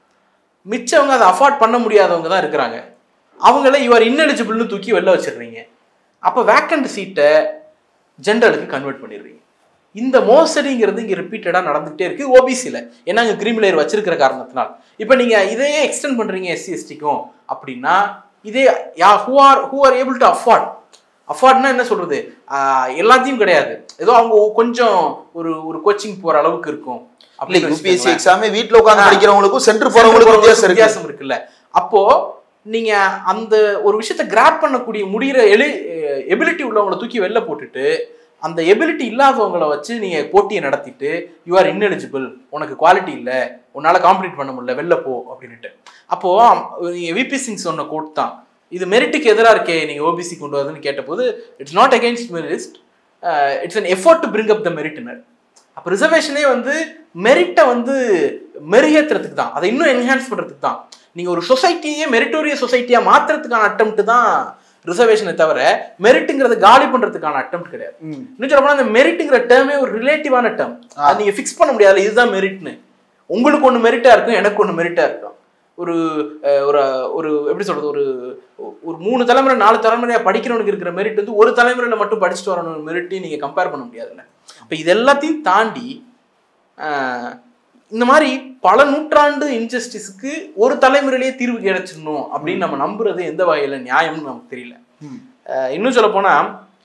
மிச்சவங்க அதை அஃபோர்ட் பண்ண முடியாதவங்க தான் இருக்கிறாங்க அவங்கள யுவர் ineligible தூக்கி வெளில வச்சிடுறீங்க அப்போ வேக்கண்ட் சீட்டை ஜென்ரலுக்கு கன்வெர்ட் பண்ணிடுறீங்க இந்த மோசடிங்கிறது இங்கே ரிப்பீட்டடாக நடந்துகிட்டே இருக்கு ஓபிசியில் ஏன்னா அங்கே கிரீம் லேயர் வச்சிருக்கிற காரணத்தினால் இப்போ நீங்கள் இதையே எக்ஸ்டெண்ட் பண்ணுறீங்க எஸ்சி எஸ்டிக்கும் அப்படின்னா இதே yeah who are who are able to afford அஃபோர்ட்னா என்ன சொல்றது ஆஹ் எல்லாத்தையும் கிடையாது ஏதோ அவங்க கொஞ்சம் ஒரு ஒரு கோச்சிங் போற அளவுக்கு இருக்கும் இல்ல அப்படின்னு யூபிஎஸ்சி வச்சுக்கோங்களேன். எக்ஸாமே வீட்ல உட்கார்ந்து ஆ. படிக்கிறவங்களுக்கும் சென்டர் போறவங்களுக்கும் வித்தியாசம் இருக்கு வித்தியாசம் இருக்குல்ல அப்போ நீங்க அந்த ஒரு விஷயத்தை கிராப் பண்ணக்கூடிய முடிகிற எலி எபிலிட்டி உள்ளவங்களை தூக்கி வெளில போட்டுட்டு அந்த எபிலிட்டி இல்லாதவங்களை வச்சு நீங்க போட்டியை நடத்திட்டு யூ ஆர் ineligible உனக்கு குவாலிட்டி இல்ல உன்னால காம்படிட் பண்ண முடியல வெளில போ அப்படின்னுட்டு அப்போ அம், நீங்க விபி சிங் சொன்ன கோட் தான் இது மெரிட்டுக்கு எதிராக இருக்கே நீங்க ஓபிசி கொண்டு வரதுன்னு கேட்டபோது it's not against merit it's an effort to bring up the மெரிட்னர் அப்போ ரிசர்வேஷனே வந்து மெரிட்டை வந்து மெருகேற்றுறதுக்கு தான் அதை இன்னும் என்ஹான்ஸ் பண்ணுறதுக்கு தான் நீங்கள் ஒரு சொசைட்டியே மெரிட்டோரிய சொசைட்டியாக மாற்றுறதுக்கான அட்டம்ப்ட் தான் ரிசர்வேஷனை தவிர மெரிட்டுங்கிறத காலி பண்ணுறதுக்கான அட்டம்ப்ட் கிடையாது ம். இன்னும் சொல்ல போனால் அந்த மெரிட்டுங்கிற டேர்மே ஒரு ரிலேட்டிவான டேர்ம் அது நீங்கள் ஃபிக்ஸ் பண்ண முடியாது இதுதான் மெரிட்னு உங்களுக்கு ஒன்று மெரிட்டாக இருக்கும் எனக்கு ஒன்று மெரிட்டாக இருக்கும் ஒரு அஹ், ஒரு ஒரு எப்படி சொல்றது ஒரு ஒரு மூணு தலைமுறை நாலு தலைமுறையா படிக்கிறவனுக்கு இருக்கிற மெரிட் வந்து ஒரு தலைமுறையில மட்டும் படிச்சுட்டு வரணும் மெரிட்டையும் நீங்க கம்பேர் பண்ண முடியாதுல்ல அப்ப இது எல்லாத்தையும் தாண்டி ஆஹ், இந்த மாதிரி பல நூற்றாண்டு இன்ஜஸ்டிஸ்க்கு ஒரு தலைமுறையிலேயே தீர்வு கிடைச்சிடணும் அப்படின்னு நம்ம நம்புறது எந்த வகையில நியாயம்னு நமக்கு தெரியல ம். ஆஹ், இன்னும் சொல்ல போனா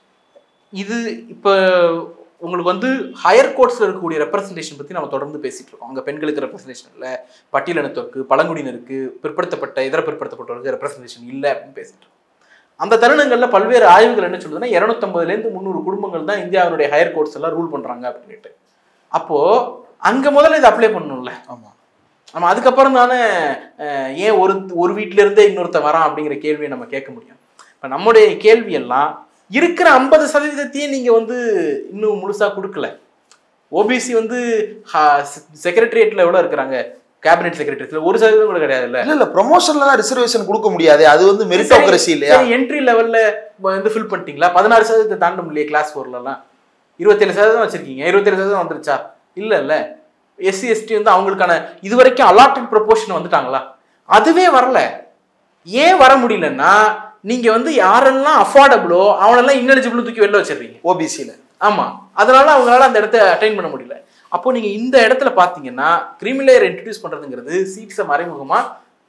இது இப்போ உங்களுக்கு வந்து ஹையர் கோர்ட்ஸில் இருக்கக்கூடிய ரெப்ரசன்டேஷன் பற்றி நம்ம தொடர்ந்து பேசிட்டு இருக்கோம் அங்கே பெண்களுக்கு ரெப்ரசன்டேஷன் இல்லை பட்டியலினத்தோருக்கு பழங்குடியினருக்கு பிற்படுத்தப்பட்ட இதர பிற்படுத்தப்பட்டவருக்கு ரெப்ரசன்டேஷன் இல்லை அப்படின்னு பேசிட்டு இருக்கோம் அந்த தருணங்களில் பல்வேறு ஆய்வுகள் என்ன சொல்லுதுன்னா இரநூத்தம்பதுலேருந்து முந்நூறு குடும்பங்கள் தான் இந்தியாவுடைய ஹையர் கோர்ட்ஸ் எல்லாம் ரூல் பண்ணுறாங்க அப்படின்ட்டு அப்போது அங்கே முதல்ல இதை அப்ளை பண்ணணும்ல ஆமா நம்ம அதுக்கப்புறம் தானே அஹ், ஏன் ஒரு ஒரு வீட்ல இருந்தே இன்னொருத்தன் வரான் அப்படிங்கிற கேள்வியை நம்ம கேட்க முடியும் இப்போ நம்முடைய கேள்வி எல்லாம் இருக்கிற ஐம்பது சதவீதத்தையும் நீங்க வந்து இன்னும் முழுசா கொடுக்கல ஓபிசி வந்து செக்ரட்டரியேட்ல எவ்வளவு இருக்கிறாங்க கேபினெட் செக்ரட்டரிஸ்ல ஒரு சதவீதம் கூட கிடையாது இல்ல இல்ல இல்ல ப்ரொமோஷன்ல தான் ரிசர்வேஷன் கொடுக்க முடியாது அது வந்து மெரிட்டோக்ரஸி இல்லையா என்ட்ரி லெவல்ல வந்து ஃபில் பண்ணிட்டீங்களா பதினாறு சதவீதத்தை தாண்ட முடியல கிளாஸ் ஃபோர்லலாம் இருபத்தேழு சதவீதம் வச்சிருக்கீங்க இருபத்தேழு சதவீதம் வந்துருச்சா இல்ல இல்ல எஸ்சி எஸ்டி வந்து அவங்களுக்கான இது வரைக்கும் அலாட்டட் ப்ரொபோர்ஷன் வந்துட்டாங்களா அதுவே வரல ஏன் வர முடியலன்னா நீங்க வந்து யாரெல்லாம் அஃபோர்டபுளோ அவனெல்லாம் இன்னெலிஜிபிள் தூக்கி வெளில வச்சிடுறீங்க ஓபிசில ஆமா அதனால அவங்களால அந்த இடத்த அட்டைன் பண்ண முடியல அப்போ நீங்க இந்த இடத்துல பாத்தீங்கன்னா கிரிமிலேயர் இன்ட்ரடியூஸ் பண்றதுங்கிறது சீட்ஸை மறைமுகமா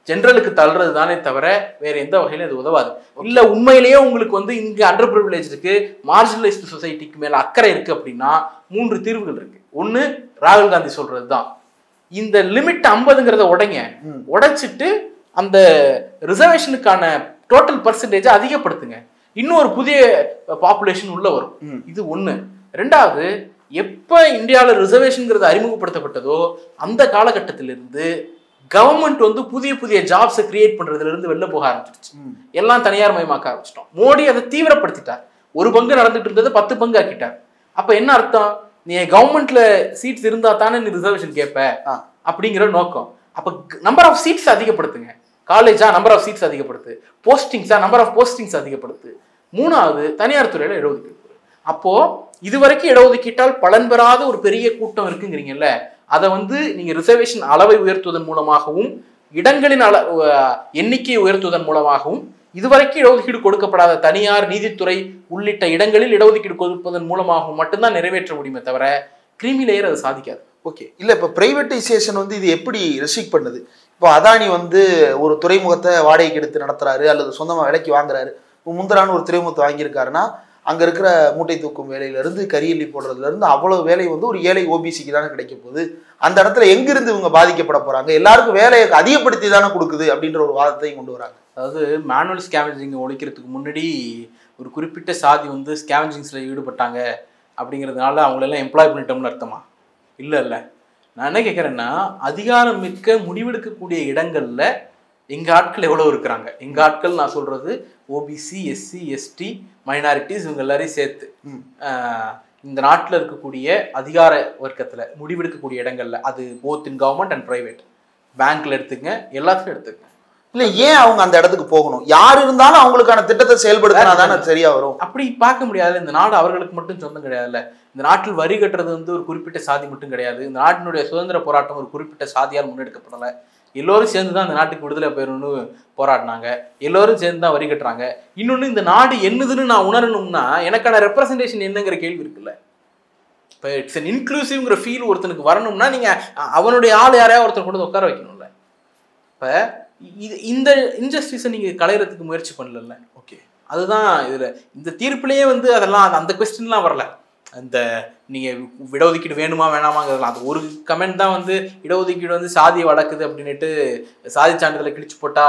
ஜென்ரலுக்கு தள்ளுறது தானே தவிர வேற எந்த வகையிலும் இது உதவாது இல்ல உண்மையிலேயே உங்களுக்கு வந்து இங்க அண்டர் ப்ரிவிலேஜ் இருக்கு மார்ஜினலைஸ்டு சொசைட்டிக்கு மேல அக்கறை இருக்கு அப்படின்னா மூன்று தீர்வுகள் இருக்கு ஒண்ணு ராகுல் காந்தி சொல்றது தான் இந்த லிமிட் ஐம்பதுங்கிறத உடைங்க ம். உடைச்சிட்டு அந்த ரிசர்வேஷனுக்கான டோட்டல் பர்சன்டேஜை அதிகப்படுத்துங்க இன்னொரு புதிய பாப்புலேஷன் உள்ள வரும் ம். இது ஒண்ணு ரெண்டாவது எப்ப இந்தியாவில் ரிசர்வேஷன்ங்கிறது அறிமுகப்படுத்தப்பட்டதோ அந்த காலகட்டத்திலிருந்து கவர்மெண்ட் வந்து புதிய புதிய ஜாப்ஸை கிரியேட் பண்றதுல இருந்து வெளில போக ஆரம்பிச்சிருச்சு ம். எல்லாம் தனியார் மயமாக்க ஆரம்பிச்சிட்டோம் மோடி அதை தீவிரப்படுத்திட்டார் ஒரு பங்கு நடந்துட்டு இருந்ததை பத்து பங்கு ஆக்கிட்டார் அப்ப என்ன அர்த்தம் நீ கவர்மெண்ட்ல சீட்ஸ் இருந்தா தானே நீ ரிசர்வேஷன் கேட்ப ஆ. அப்படிங்கிற நோக்கம் அப்ப நம்பர் ஆஃப் சீட்ஸ் அதிகப்படுத்துங்க காலேஜா நம்பர் ஆஃப் சீட்ஸ் அதிகப்படுத்து போஸ்டிங்ஸா நம்பர் ஆஃப் போஸ்டிங்ஸ் அதிகப்படுத்து மூணாவது தனியார் துறையில இடஒதுக்கீடு கொடு. அப்போ இதுவரைக்கும் இடஒதுக்கீட்டால் பலன் பெறாத ஒரு பெரிய கூட்டம் இருக்குங்கிறீங்கல்ல அதை வந்து நீங்க ரிசர்வேஷன் அளவை உயர்த்துவதன் மூலமாகவும் இடங்களின் அள அஹ் எண்ணிக்கையை உயர்த்துவதன் மூலமாகவும் இதுவரைக்கும் இடஒதுக்கீடு கொடுக்கப்படாத தனியார் நீதித்துறை உள்ளிட்ட இடங்களில் இடஒதுக்கீடு கொடுப்பதன் மூலமாகவும் மட்டும்தான் நிறைவேற்ற முடியுமே தவிர கிரீமி லேயர் அது சாதிக்காது ஓகே இல்ல இப்ப பிரைவேட்டைசேஷன் வந்து இது எப்படி ரெஸ்ட்ரிக்ட் பண்ணுது இப்போ அதானி வந்து ஒரு துறைமுகத்தை வாடகைக்கு எடுத்து நடத்துறாரு அல்லது சொந்தமா விலைக்கு வாங்குறாரு இப்போ முந்தரான ஒரு துறைமுகத்தை வாங்கியிருக்காருன்னா அங்க இருக்கிற மூட்டை தூக்கும் வேலையில இருந்து கரியல்லி போடுறதுல இருந்து அவ்வளவு வேலை வந்து ஒரு ஏழை ஓபிசிக்கு தானே கிடைக்க போகுது அந்த இடத்துல எங்கிருந்து இவங்க பாதிக்கப்பட போறாங்க எல்லாருக்கும் வேலையை அதிகப்படுத்தி தானே கொடுக்குது அப்படின்ற ஒரு வாதத்தையும் கொண்டு வராங்க அதாவது மேனுவல் ஸ்கேவஞ்சிங் ஒழிக்கிறதுக்கு முன்னாடி ஒரு குறிப்பிட்ட சாதி வந்து ஸ்கேவஞ்சிங்ஸில் ஈடுபட்டாங்க அப்படிங்கிறதுனால அவங்களெல்லாம் எம்ப்ளாய் பண்ணிட்டோம்னு அர்த்தமா இல்லை இல்லை நான் என்ன கேட்குறேன்னா அதிகாரம் மிக்க முடிவெடுக்கக்கூடிய இடங்களில் எங்கள் ஆட்கள் எவ்வளோ இருக்கிறாங்க எங்கள் ஆட்கள் நான் சொல்கிறது ஓபிசி எஸ்சி எஸ்டி மைனாரிட்டிஸ் இவங்க எல்லாரையும் சேர்த்து ம். ஆஹ் இந்த நாட்டில் இருக்கக்கூடிய அதிகார வர்க்கத்தில் முடிவெடுக்கக்கூடிய இடங்கள்ல அது both in government and private பேங்க்ல எடுத்துங்க எல்லாத்துலையும் எடுத்துங்க இல்ல ஏன் அவங்க அந்த இடத்துக்கு போகணும் யார் இருந்தாலும் அவங்களுக்கான திட்டத்தை செயல்படுத்தினா தானே சரியா வரும் அப்படி பார்க்க முடியாது இந்த நாடு அவர்களுக்கு மட்டும் சொந்தம் கிடையாதுல்ல இந்த நாட்டில் வரி கட்டுறது வந்து ஒரு குறிப்பிட்ட சாதி மட்டும் கிடையாது இந்த நாட்டினுடைய சுதந்திர போராட்டம் ஒரு குறிப்பிட்ட சாதியால் முன்னெடுக்கப்படலை எல்லோரும் சேர்ந்து தான் இந்த நாட்டுக்கு விடுதலை பெறணும்னு போராடினாங்க எல்லோரும் சேர்ந்து தான் வரி கட்டுறாங்க இன்னொன்று இந்த நாடு என்னதுன்னு நான் உணரணும்னா எனக்கான ரெப்ரசன்டேஷன் என்னங்கிற கேள்வி இருக்குல்ல இப்போ இட்ஸ் அன் இன்க்ளூசிவ்ங்கிற ஃபீல் ஒருத்தனுக்கு வரணும்னா நீங்கள் அவனுடைய ஆள் யாரையா ஒருத்தர் கொண்டு வந்து உட்கார வைக்கணும்ல இப்போ இது இந்த இன்ஜஸ்டிஸை நீங்கள் களையிறதுக்கு முயற்சி பண்ணல ஓகே அதுதான் இதுல இந்த தீர்ப்புலயே வந்து அதெல்லாம் அந்த- அந்த கொஸ்டின்லாம் வரல அந்த நீங்க இடஒதுக்கீடு வேணுமா வேணாமாங்கிறதுலாம் அது ஒரு கமெண்ட் தான் வந்து இடஒதுக்கீடு வந்து சாதியை வளர்க்குது அப்படின்னுட்டு சாதி சான்றிதழை கிழிச்சு போட்டா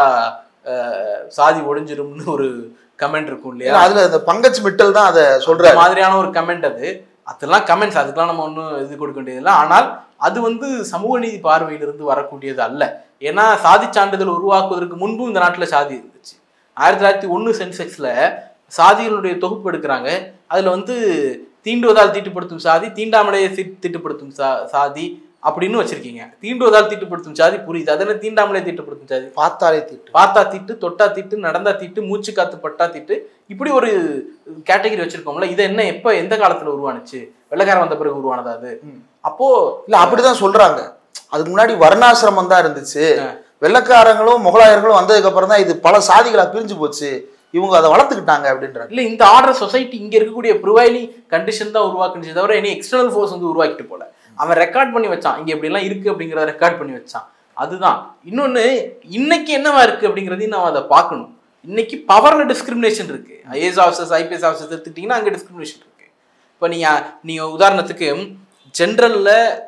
அஹ், சாதி ஒழிஞ்சிரும்னு ஒரு கமெண்ட் இருக்கும் இல்லையா ஏன்னா அதுல இந்த பங்கஜ் மிட்டல் தான் அதை அந்த சொல்றாரு மாதிரியான ஒரு கமெண்ட் அது அதெல்லாம் கமெண்ட்ஸ் அதுக்கெல்லாம் நம்ம ஒன்றும் இது கொடுக்க வேண்டியதில்லை ஆனால் அது வந்து சமூக நீதி பார்வையிலிருந்து வரக்கூடியது அல்ல ஏன்னா சாதி சான்றிதழ் உருவாக்குவதற்கு முன்பும் இந்த நாட்டில் சாதி இருந்துச்சு ஆயிரத்தி தொள்ளாயிரத்தி ஒன்று சென்செக்ஸில் சாதிகளுடைய தொகுப்பு எடுக்கிறாங்க அதில் வந்து தீண்டுவதால் தீட்டுப்படுத்தும் சாதி தீண்டாமலையை தீ- தீட்டுப்படுத்தும் சா சாதி அப்படின்னு வச்சிருக்கீங்க தீண்டுவதால் தீட்டுப்படுத்தும் சாதி புரியுது அதென்ன தீண்டாமலையை தீட்டுப்படுத்தும் சாதி பார்த்தாலே திட்டு பார்த்தா தீட்டு தொட்டா தீட்டு நடந்தா தீட்டு மூச்சு காத்து பட்டா தீட்டு இப்படி ஒரு கேட்டகரி வச்சிருக்கோம்ல இது என்ன எப்ப எந்த காலத்துல உருவானுச்சு வெள்ளக்காரன் வந்த பிறகு உருவானதா அது ம். அப்போ இல்ல அப்படிதான் சொல்றாங்க அதுக்கு முன்னாடி வர்ணாசிரமம் தான் இருந்துச்சு ஆ. வெள்ளக்காரங்களும் முகலாயர்களும் வந்ததுக்கு அப்புறம் தான் இது பல சாதிகளா பிரிஞ்சு போச்சு இவங்க அதை வளர்த்துக்கிட்டாங்க அப்படின்றாங்க இல்ல இந்த ஆர்டர் சொசைட்டி இங்க இருக்கக்கூடிய ப்ரிவைலிங் கண்டிஷன் தான் உருவாக்குனுச்சு தவிர இனி எக்ஸ்டர்னல் ஃபோர்ஸ் வந்து உருவாக்கிட்டு போல அவன் ரெக்கார்ட் பண்ணி வச்சான் இங்க இப்படி எல்லாம் இருக்கு அப்படிங்கறத ரெக்கார்ட் பண்ணி வச்சான் அதுதான் இன்னொன்னு இன்னைக்கு என்னவா இருக்கு அப்படிங்கறதையும் நம்ம அதை பார்க்கணும் இன்னைக்கு பவர்ல டிஸ்கிரிமினேஷன் இருக்கு ஐஏஎஸ் ஆஃபீஸர்ஸ் ஐபிஎஸ் ஆஃபீஸர்ஸ் எடுத்துக்கிட்டீங்கன்னா அங்க டிஸ்கிரிமினேஷன் இருக்கு இப்போ நீங்க நீங்க உதாரணத்துக்கு ஜென்ரல்ல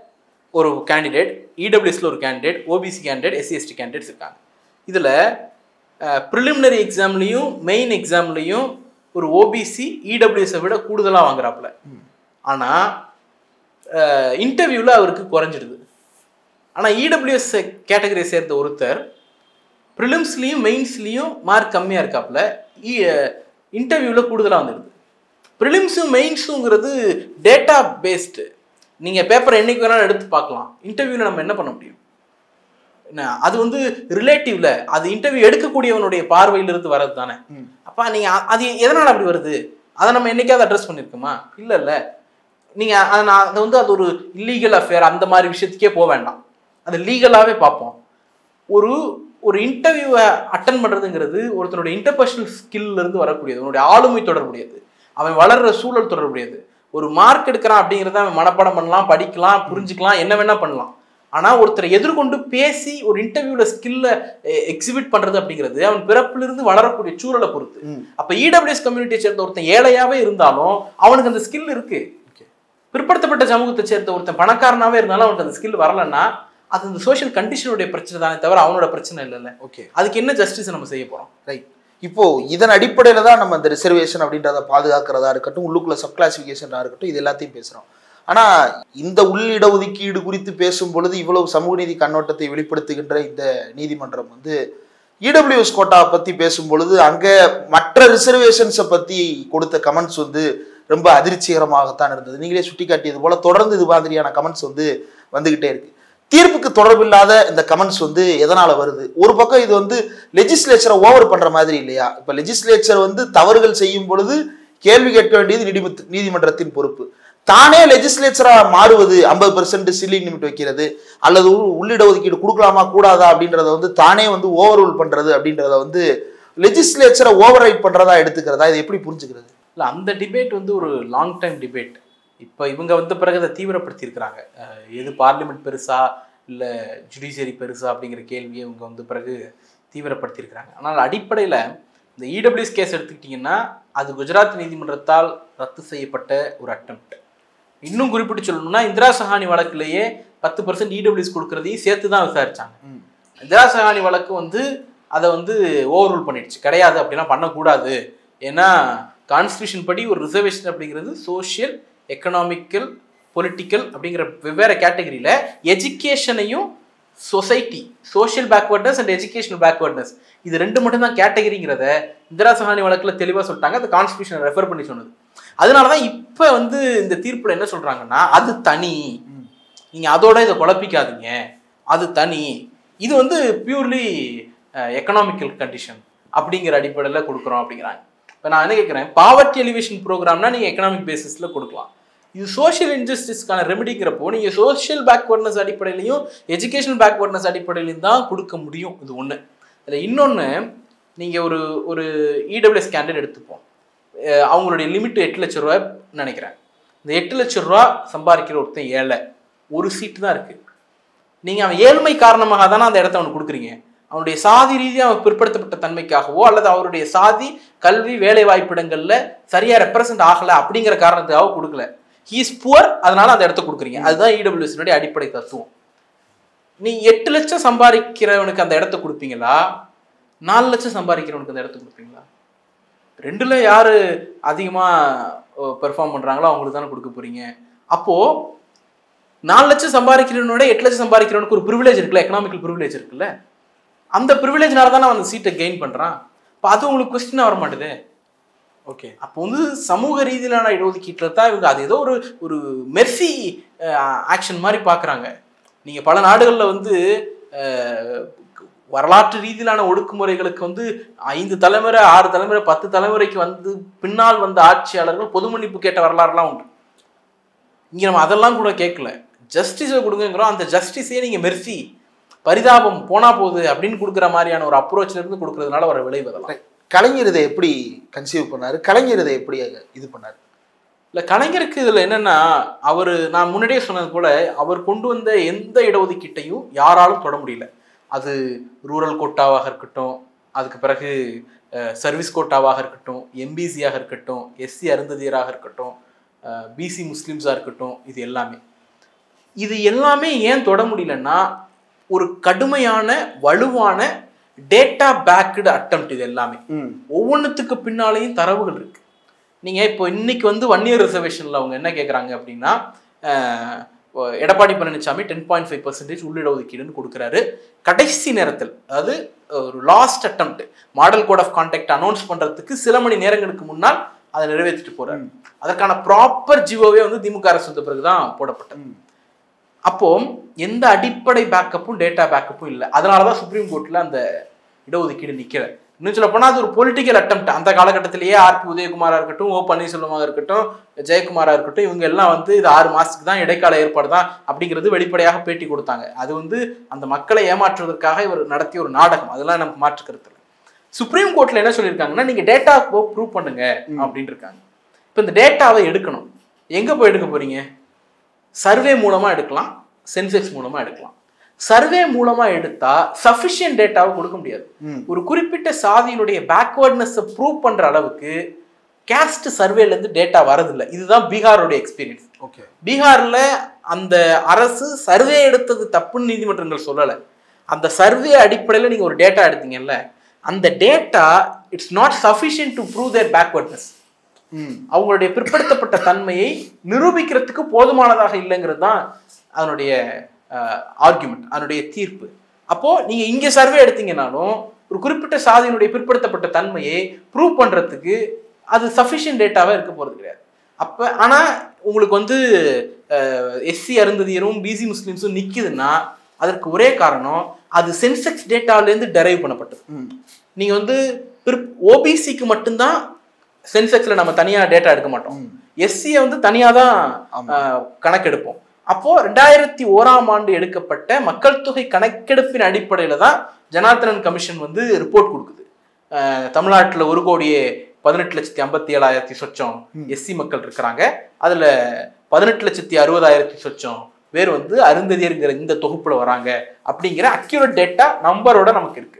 ஒரு கேண்டிடேட் இடபிள்யூஎஸ்ல ஒரு candidate OBC candidate SC ST candidates இருக்காங்க இதுல ப்ரிலிமினரி எக்ஸாம்லேயும் மெயின் எக்ஸாம்லேயும் ஒரு ஓபிசி இடபிள்யூஎஸை விட கூடுதலாக வாங்குறாப்புல ஆனால் இன்டர்வியூவில் அவருக்கு குறைஞ்சிடுது ஆனால் இடபிள்யூஎஸ் கேட்டகரியை சேர்ந்த ஒருத்தர் ப்ரிலிம்ஸ்லேயும் மெயின்ஸ்லேயும் மார்க் கம்மியாக இருக்காப்புல இன்டர்வியூவில் கூடுதலாக வந்துடுது ப்ரிலிம்ஸும் மெயின்ஸுங்கிறது டேட்டா பேஸ்டு நீங்கள் பேப்பரை என்னைக்கு வேணாலும் எடுத்து பார்க்கலாம் இன்டர்வியூவில் நம்ம என்ன பண்ண முடியும் என்ன அது வந்து ரிலேட்டிவ்ல அது இன்டர்வியூ எடுக்கக்கூடியவனுடைய பார்வையிலிருந்து வர்றது தானே ம். அப்ப நீங்க அ- அது எதனால அப்படி வருது அதை நம்ம என்னைக்காவது அட்ரஸ் பண்ணிருக்கோமா இல்ல இல்ல நீங்க அதை நான் அதை வந்து அது ஒரு இல்லீகல் அஃபேர் அந்த மாதிரி விஷயத்துக்கே போக வேண்டாம் அது லீகலாவே பார்ப்போம் ஒரு ஒரு இன்டர்வியூவை அட்டன் பண்றதுங்கிறது ஒருத்தனுடைய இன்டர்பர்சனல் ஸ்கில்ல இருந்து வரக்கூடியது அவனுடைய ஆளுமை தொடர்புடையது அவன் வளர்ற சூழல் தொடர்புடையது ஒரு மார்க் எடுக்கிறான் அப்படிங்கிறத அவன் மனப்பாடம் பண்ணலாம் படிக்கலாம் புரிஞ்சுக்கலாம் என்ன வேணா பண்ணலாம் ஆனா ஒருத்தரை எதிர்கொண்டு பேசி ஒரு இன்டர்வியூல ஸ்கில்ல எக்ஸிபிட் பண்றது அப்படிங்கிறது அவன் பிறப்பிலிருந்து வளரக்கூடிய சூழலை பொறுத்து ம். அப்ப இடபிள்யூஎஸ் கம்யூனிட்டியை சேர்ந்த ஒருத்தன் ஏழையாவே இருந்தாலும் அவனுக்கு அந்த ஸ்கில் இருக்கு பிற்படுத்தப்பட்ட சமூகத்தை சேர்ந்த ஒருத்தன் பணக்காரனாவே இருந்தாலும் அவனுக்கு அந்த ஸ்கில் வரலன்னா அது அந்த சோஷியல் கண்டிஷனுடைய பிரச்சனை தானே தவிர அவனோட பிரச்சனை இல்லைல்ல ஓகே அதுக்கு என்ன ஜஸ்டிஸ் நம்ம செய்ய போறோம் ரைட் இப்போ இதன் அடிப்படையில தான் நம்ம இந்த ரிசர்வேஷன் அப்படின்றத பாதுகாக்கிறதா இருக்கட்டும் உள்ளுக்குள்ள சப் கிளாசிஃபிகேஷனாக இருக்கட்டும் இது எல்லாத்தையும் பேசுறோம் ஆனா இந்த உள்ளிட ஒதுக்கீடு குறித்து பேசும் பொழுது இவ்வளவு சமூக நீதி கண்ணோட்டத்தை வெளிப்படுத்துகின்ற இந்த நீதிமன்றம் வந்து இடபிள்யூஎஸ் கோட்டாவை பத்தி பேசும் பொழுது அங்க மற்ற ரிசர்வேஷன்ஸை பத்தி கொடுத்த கமெண்ட்ஸ் வந்து ரொம்ப அதிர்ச்சிகரமாகத்தான் இருந்தது நீங்களே சுட்டிக்காட்டியது போல தொடர்ந்து இது மாதிரியான கமெண்ட்ஸ் வந்து வந்துகிட்டே இருக்கு தீர்ப்புக்கு தொடர்பில்லாத இந்த கமெண்ட்ஸ் வந்து எதனால வருது ஒரு பக்கம் இது வந்து லெஜிஸ்லேச்சரை ஓவர் பண்ற மாதிரி இல்லையா இப்ப லெஜிஸ்லேச்சர் வந்து தவறுகள் செய்யும் பொழுது கேள்வி கேட்க வேண்டியது நீதிமன்ற நீதிமன்றத்தின் பொறுப்பு தானே லெஜிஸ்லேச்சரா மாறுவது ஐம்பது பெர்சன்ட் சில்லிங் லிமிட் வைக்கிறது அல்லது உள்- உள்ளிட ஒதுக்கீடு கொடுக்கலாமா கூடாதா அப்படின்றத வந்து தானே வந்து ஓவர் ரூல் பண்றது அப்படின்றத வந்து லெஜிஸ்லேச்சரை ஓவர் ரைட் பண்றதா எடுத்துக்கிறதா இது எப்படி புரிஞ்சுக்கிறது இல்ல அந்த டிபேட் வந்து ஒரு லாங் டைம் டிபேட் இப்போ இவங்க வந்த பிறகு அதை தீவிரப்படுத்தி இருக்கிறாங்க எது பார்லிமெண்ட் பெருசா இல்லை ஜுடிஷியரி பெருசா அப்படிங்கிற கேள்வியை இவங்க வந்து பிறகு தீவிரப்படுத்தியிருக்கிறாங்க ஆனால் அடிப்படையில் இந்த இடபிள்யூஎஸ் கேஸ் எடுத்துக்கிட்டிங்கன்னா அது குஜராத் நீதிமன்றத்தால் ரத்து செய்யப்பட்ட ஒரு அட்டம்ப்ட் இன்னும் குறிப்பிட்டு சொல்லணும்னா இந்திரா சஹானி வழக்கிலேயே பத்து பர்சன்ட் இடபிள்யூஎஸ் கொடுக்கறதையும் சேர்த்து தான் விசாரிச்சாங்க இந்திரா சஹானி வழக்கு வந்து அதை வந்து ஓவர் ரூல் பண்ணிடுச்சு கிடையாது அப்படிலாம் பண்ணக்கூடாது ஏன்னா கான்ஸ்டியூஷன் படி ஒரு ரிசர்வேஷன் அப்படிங்கிறது சோஷியல் எக்கனாமிக்கல் பொலிட்டிக்கல் அப்படிங்கிற வெவ்வேறு கேட்டகரியில் எஜுகேஷனையும் society social backwardness and educational backwardness இது ரெண்டு மட்டும் தான் கேட்டகரிங்கிறத இந்திரா சஹானி வழக்கில் தெளிவாக சொல்லிட்டாங்க அந்த கான்ஸ்டியூஷனை ரெஃபர் பண்ணி சொன்னது அதனால தான் இப்போ வந்து இந்த தீர்ப்பில் என்ன சொல்கிறாங்கன்னா அது தனி நீங்கள் அதோட இதை குழப்பிக்காதீங்க அது தனி இது வந்து பியூர்லி எக்கனாமிக்கல் கண்டிஷன் அப்படிங்கிற அடிப்படையில் கொடுக்குறோம் அப்படிங்கிறாங்க இப்போ நான் என்ன கேட்குறேன் பாவர்ட்டி எலிவேஷன் ப்ரோக்ராம்னா நீங்கள் எக்கனாமிக் பேசிஸில் கொடுக்கலாம் இது சோஷியல் இன்ஜஸ்டிஸ்க்கான ரெமெடிங்கிறப்போ நீங்கள் சோஷியல் பேக்வர்ட்னஸ் அடிப்படையிலையும் எஜுகேஷனல் பேக்வர்ட்னஸ் அடிப்படையிலையும் தான் கொடுக்க முடியும் இது ஒன்று இதில் இன்னொன்று நீங்கள் ஒரு ஒரு இடபிள்யூஎஸ் கேண்டிடேட் எடுத்துப்போம் அஹ் அவங்களுடைய லிமிட் எட்டு லட்ச ரூபா நினைக்கிறேன் இந்த எட்டு லட்ச ரூபா சம்பாதிக்கிற ஒருத்தன் ஏழை ஒரு சீட்டு தான் இருக்கு நீங்க அவன் ஏழ்மை காரணமாக தானே அந்த இடத்த அவனுக்கு கொடுக்குறீங்க அவனுடைய சாதி ரீதியாக அவன் பிற்படுத்தப்பட்ட தன்மைக்காகவோ அல்லது அவருடைய சாதி கல்வி வேலை வாய்ப்பிடங்கள்ல சரியா ரெப்ரசன்ட் ஆகல அப்படிங்கிற காரணத்துக்காக கொடுக்கல ஹீஸ் புவர் அதனால அந்த இடத்த கொடுக்குறீங்க அதுதான் இடபிள்யூஎஸ்னுடைய அடிப்படை தத்துவம் நீ எட்டு லட்சம் சம்பாதிக்கிறவனுக்கு அந்த இடத்த கொடுப்பீங்களா நாலு லட்சம் சம்பாதிக்கிறவனுக்கு அந்த இடத்த கொடுப்பீங்களா ரெண்டுல யாரு அதிகமா பெர்ஃபார்ம் பண்றாங்களோ அவங்களுக்கு தானே கொடுக்க போறீங்க அப்போ நாலு லட்சம் சம்பாதிக்கிறவனோட எட்டு லட்சம் சம்பாதிக்கிறவனுக்கு ஒரு ப்ரிவிலேஜ் இருக்குல்ல எக்கனாமிக்கல் ப்ரிவிலேஜ் இருக்குல்ல அந்த ப்ரிவிலேஜ்னால தானே அவன் அந்த சீட்டை கெயின் பண்றான் இப்போ அது உங்களுக்கு கொஸ்டினாக வர மாட்டுது ஓகே அப்போ வந்து சமூக ரீதியிலான இடஒதுக்கீட்டில் தான் இவங்க அது ஏதோ ஒரு ஒரு மெர்சி ஆக்ஷன் மாதிரி பார்க்குறாங்க நீங்கள் பல நாடுகளில் வந்து அஹ், வரலாற்று ரீதியிலான ஒடுக்குமுறைகளுக்கு வந்து ஐந்து தலைமுறை ஆறு தலைமுறை பத்து தலைமுறைக்கு வந்து பின்னால் வந்த ஆட்சியாளர்கள் பொது மன்னிப்பு கேட்ட வரலாறுலாம் உண்டு இங்கே நம்ம அதெல்லாம் கூட கேட்கல ஜஸ்டிஸை கொடுங்கிறோம் அந்த ஜஸ்டிஸே நீங்கள் மெர்சி பரிதாபம் போனா போகுது அப்படின்னு கொடுக்குற மாதிரியான ஒரு அப்ரோச்ல இருந்து கொடுக்கறதுனால வர விளைவு அதெல்லாம் கலைஞர் இதை எப்படி கன்சீவ் பண்ணாரு கலைஞர் இதை எப்படி இது பண்ணாரு இல்ல கலைஞருக்கு இதுல என்னன்னா அவர் நான் முன்னாடியே சொன்னது போல அவர் கொண்டு வந்த எந்த இடஒதுக்கீட்டையும் யாராலும் தொட முடியல அது ரூரல் கோட்டாவாக இருக்கட்டும் அதுக்கு பிறகு சர்வீஸ் கோட்டாவாக இருக்கட்டும் எம்பிசியாக இருக்கட்டும் எஸ்சி அருந்ததியராக இருக்கட்டும் பிசி முஸ்லிம்ஸாக இருக்கட்டும் இது எல்லாமே இது எல்லாமே ஏன் தொட முடியலன்னா ஒரு கடுமையான வலுவான டேட்டா பேக்டு அட்டம்ப்ட் இது எல்லாமே ம் ஒவ்வொன்றுத்துக்கு பின்னாலேயும் தரவுகள் இருக்கு நீங்க இப்போ இன்னைக்கு வந்து ஒன் இயர் ரிசர்வேஷன்ல அவங்க என்ன கேட்குறாங்க அப்படின்னா அஹ், Edappadi Palaniswami ten point five percentage உள்ளிட ஒதுக்கீடுன்னு கொடுக்குறாரு கடைசி நேரத்தில் அதாவது ஒரு last attempt model code of contact announce பண்றதுக்கு சில மணி நேரங்களுக்கு முன்னால் அதை நிறைவேற்றிட்டு போறாரு அதற்கான ப்ராப்பர் ஜியோவே வந்து திமுக அரசு வந்த பிறகுதான் போடப்பட்டது ம். அப்போ எந்த அடிப்படை பேக்கப்பும் டேட்டா பேக்கப்பும் இல்லை அதனால தான் சுப்ரீம் கோர்ட்ல அந்த இடஒதுக்கீடு நிக்கல இன்னும் சொல்ல போனா அது ஒரு பொலிட்டிக்கல் அட்டம்ப்ட் அந்த காலகட்டத்திலேயே ஆர்பி உதயகுமாரா இருக்கட்டும் ஓ பன்னீர்செல்வமாக இருக்கட்டும் ஜெயக்குமாரா இருக்கட்டும் இவங்க எல்லாம் வந்து இது ஆறு மாசத்துக்கு தான் இடைக்கால ஏற்பாடு தான் அப்படிங்கிறது வெளிப்படையாக பேட்டி கொடுத்தாங்க அது வந்து அந்த மக்களை ஏமாற்றுவதற்காக இவர் நடத்திய ஒரு நாடகம் அதெல்லாம் நமக்கு மாற்று கருத்து இல்லை சுப்ரீம் கோர்ட்ல என்ன சொல்லியிருக்காங்கன்னா நீங்க டேட்டா ப்ரூவ் பண்ணுங்க அப்படின்னு இருக்காங்க இப்போ இந்த டேட்டாவை எடுக்கணும் எங்க போய் எடுக்க போறீங்க சர்வே மூலமா எடுக்கலாம் சென்செக்ஸ் மூலமா எடுக்கலாம் சர்வே மூலமா எடுத்தா சஃபிஷியன்ட் டேட்டாவை கொடுக்க முடியாது ம். ஒரு குறிப்பிட்ட சாதியினுடைய பேக்வேர்ட்னஸ் ப்ரூவ் பண்ற அளவுக்கு கேஸ்ட் சர்வேல இருந்து டேட்டா வரதில்லை இதுதான் பீகாரோட எக்ஸ்பீரியன்ஸ் ஓகே பீகார்ல அந்த அரசு சர்வே எடுத்தது தப்புன்னு நீதிமன்றங்கள் சொல்லலை அந்த சர்வே அடிப்படையில் நீங்க ஒரு டேட்டா எடுத்தீங்கல்ல அந்த data it's not sufficient to prove their backwardness ம் அவங்களுடைய பிற்படுத்தப்பட்ட தன்மையை நிரூபிக்கிறதுக்கு போதுமானதாக இல்லைங்கிறது தான் அதனுடைய ஆர்குமெண்ட் அதனுடைய தீர்ப்பு அப்போ நீங்க இங்க சர்வே எடுத்தீங்கனாலும் ஒரு குறிப்பிட்ட சாதியினுடைய பிற்படுத்தப்பட்ட தன்மையை ப்ரூவ் பண்றதுக்கு அது சஃபிஷியன்ட் டேட்டாவே இருக்க போறது கிடையாது அப்ப ஆனா உங்களுக்கு வந்து எஸ்சி அருந்ததியரும் பிசி முஸ்லிம்ஸும் நிக்குதுன்னா அதற்கு ஒரே காரணம் அது சென்செக்ஸ் டேட்டாலேருந்து டெரைவ் பண்ணப்பட்டது ம் நீங்க வந்து ஓபிசிக்கு மட்டும்தான் சென்செக்ஸ்ல நம்ம தனியா டேட்டா எடுக்க மாட்டோம் ம். எஸ்சியை வந்து தனியா தான் ஆமா. ஆஹ், கணக்கெடுப்போம் அப்போ ரெண்டாயிரத்தி ஓராம் ஆண்டு எடுக்கப்பட்ட மக்கள் தொகை கணக்கெடுப்பின் அடிப்படையில தான் ஜனார்த்தனன் கமிஷன் வந்து ரிப்போர்ட் கொடுக்குது ஆஹ், தமிழ்நாட்டுல ஒரு கோடியே பதினெட்டு லட்சத்தி ஐம்பத்தி ஏழாயிரத்தி சொச்சம் எஸ்சி மக்கள் இருக்கிறாங்க அதுல பதினெட்டு லட்சத்தி அறுபதாயிரத்தி சொச்சம் பேர் வந்து அருந்ததியருங்கிற இந்த தொகுப்புல வராங்க அப்படிங்கிற அக்யூரேட் டேட்டா நம்பரோட நமக்கு இருக்கு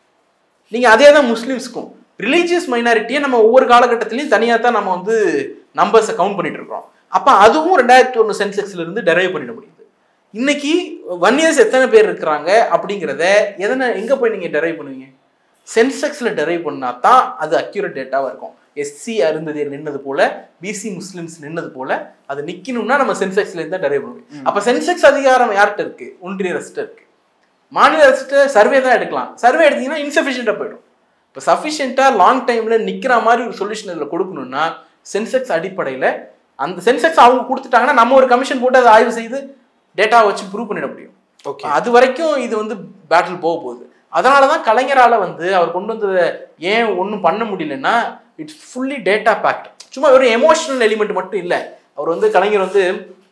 நீங்க அதே தான் முஸ்லிம்ஸ்க்கும் ரிலீஜியஸ் மைனாரிட்டியை நம்ம ஒவ்வொரு காலகட்டத்திலையும் தனியாக தான் நம்ம வந்து நம்பர்ஸை கவுண்ட் பண்ணிட்டு இருக்கோம் அப்போ அதுவும் ரெண்டாயிரத்தி ஒன்று சென்செக்ஸ்ல இருந்து டெரைவ் பண்ணிட முடியுது இன்னைக்கு ஒன் இயர்ஸ் எத்தனை பேர் இருக்கிறாங்க அப்படிங்கிறத எதனை எங்கே போய் நீங்கள் டெரைவ் பண்ணுவீங்க சென்செக்ஸில் டெரைவ் பண்ணா தான் அது அக்யூரேட் டேட்டாவாக இருக்கும் எஸ்சி அருந்ததியர் நின்னது போல பிசி முஸ்லிம்ஸ் நின்னது போல அது நிக்கணும்னா நம்ம சென்செக்ஸ்ல இருந்து தான் டெரைவ் பண்ணுவோம் அப்போ சென்செக்ஸ் அதிகாரம் யார்கிட்ட இருக்கு ஒன்றிய அரசுகிட்ட இருக்கு மாநில அரசுகிட்ட சர்வே தான் எடுக்கலாம் சர்வே எடுத்தீங்கன்னா இன்சஃபிஷியண்டாக போயிடும் இப்போ சஃபிஷியண்ட்டாக லாங் டைமில் நிற்கிற மாதிரி ஒரு சொல்யூஷன் இதில் கொடுக்கணும்னா சென்செக்ஸ் அடிப்படையில் அந்த சென்செக்ஸ் அவங்க கொடுத்துட்டாங்கன்னா நம்ம ஒரு கமிஷன் போட்டு அதை ஆய்வு செய்து டேட்டா வச்சு ப்ரூவ் பண்ணிட முடியும் ஓகே அது வரைக்கும் இது வந்து பேட்டில் போக போகுது அதனால தான் கலைஞரால வந்து அவர் கொண்டு வந்ததை ஏன் ஒன்றும் பண்ண முடியலன்னா இட்ஸ் ஃபுல்லி டேட்டா பேக்ட் சும்மா ஒரு எமோஷனல் எலிமெண்ட் மட்டும் இல்லை அவர் வந்து கலைஞர் வந்து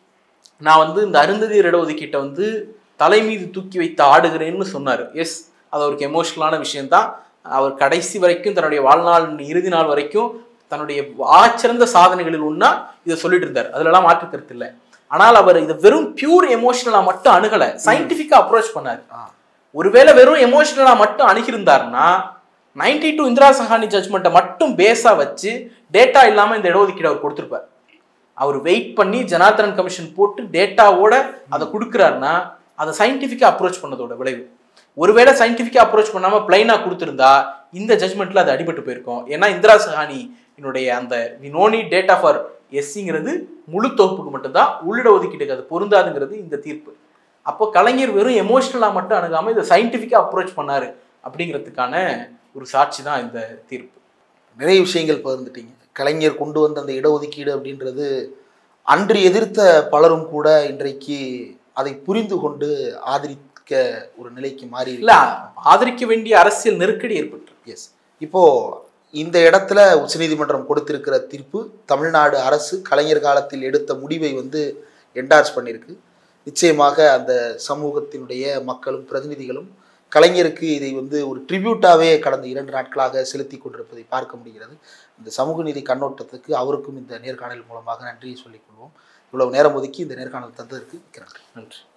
நான் வந்து இந்த அருந்ததியர் இடஒதுக்கீட்டை வந்து தலை மீது தூக்கி வைத்து ஆடுகிறேன்னு சொன்னார் எஸ் அது அவருக்கு எமோஷனலான விஷயம்தான் அவர் கடைசி வரைக்கும் தன்னுடைய வாழ்நாள் இறுதி நாள் வரைக்கும் தன்னுடைய ஆச்சிறந்த சாதனைகளில் ஒன்றா இதை சொல்லிட்டு இருந்தார் அதுலலாம் மாற்று கருத்து இல்லை ஆனால் அவர் இதை வெறும் பியூர் எமோஷனலாக மட்டும் அணுகலை சயின்டிஃபிக்காக அப்ரோச் பண்ணார் ஆ. ஒருவேளை வெறும் எமோஷனலாக மட்டும் அணுகியிருந்தாருன்னா நைன்டி டூ இந்திரா சஹானி ஜட்மெண்ட்டை மட்டும் பேஸாக வச்சு டேட்டா இல்லாமல் இந்த இடஒதுக்கீடு அவர் கொடுத்துருப்பார் அவர் வெயிட் பண்ணி ஜனார்த்தனன் கமிஷன் போட்டு டேட்டாவோட அதை கொடுக்குறாருன்னா அதை சயின்டிஃபிக்காக அப்ரோச் பண்ணதோட விளைவு ஒருவேளை சயின்டிஃபிக்காக அப்ரோச் பண்ணாமல் பிளைனாக கொடுத்துருந்தா இந்த ஜட்மெண்ட்டில் அது அடிபட்டு போயிருக்கும் ஏன்னா இந்திரா சஹானி என்னுடைய அந்த we no need data for எஸ்சிங்கிறது முழு தொகுப்புக்கு மட்டும்தான் உள்ளிட ஒதுக்கீட்டுக்கு அது பொருந்தாதுங்கிறது இந்த தீர்ப்பு அப்போ கலைஞர் வெறும் எமோஷனலாக மட்டும் அணுகாமல் இதை சயின்டிஃபிக்காக அப்ரோச் பண்ணாரு அப்படிங்கிறதுக்கான ஒரு சாட்சி தான் இந்த தீர்ப்பு நிறைய விஷயங்கள் பகிர்ந்துட்டீங்க கலைஞர் கொண்டு வந்த அந்த இடஒதுக்கீடு அப்படின்றது அன்று எதிர்த்த பலரும் கூட இன்றைக்கு அதை புரிந்து கொண்டு ஆதரிக்க ஒரு நிலைக்கு மாறி இல்ல ஆதரிக்க வேண்டிய அரசியல் நெருக்கடி ஏற்பட்டு எஸ் இப்போ இந்த இடத்துல உச்சநீதிமன்றம் கொடுத்திருக்கிற தீர்ப்பு தமிழ்நாடு அரசு கலைஞர் காலத்தில் எடுத்த முடிவை வந்து என்டார்ஸ் பண்ணியிருக்கு நிச்சயமாக அந்த சமூகத்தினுடைய மக்களும் பிரதிநிதிகளும் கலைஞருக்கு இதை வந்து ஒரு ட்ரிபியூட்டாகவே கடந்த இரண்டு நாட்களாக செலுத்தி கொண்டிருப்பதை பார்க்க முடிகிறது இந்த சமூக நீதி கண்ணோட்டத்துக்கு அவருக்கும் இந்த நேர்காணல் மூலமாக நன்றியை சொல்லிக் கொள்வோம் இவ்வளவு நேரம் ஒதுக்கி இந்த நேர்காணல் தந்ததற்கு மிக்க நன்றி நன்றி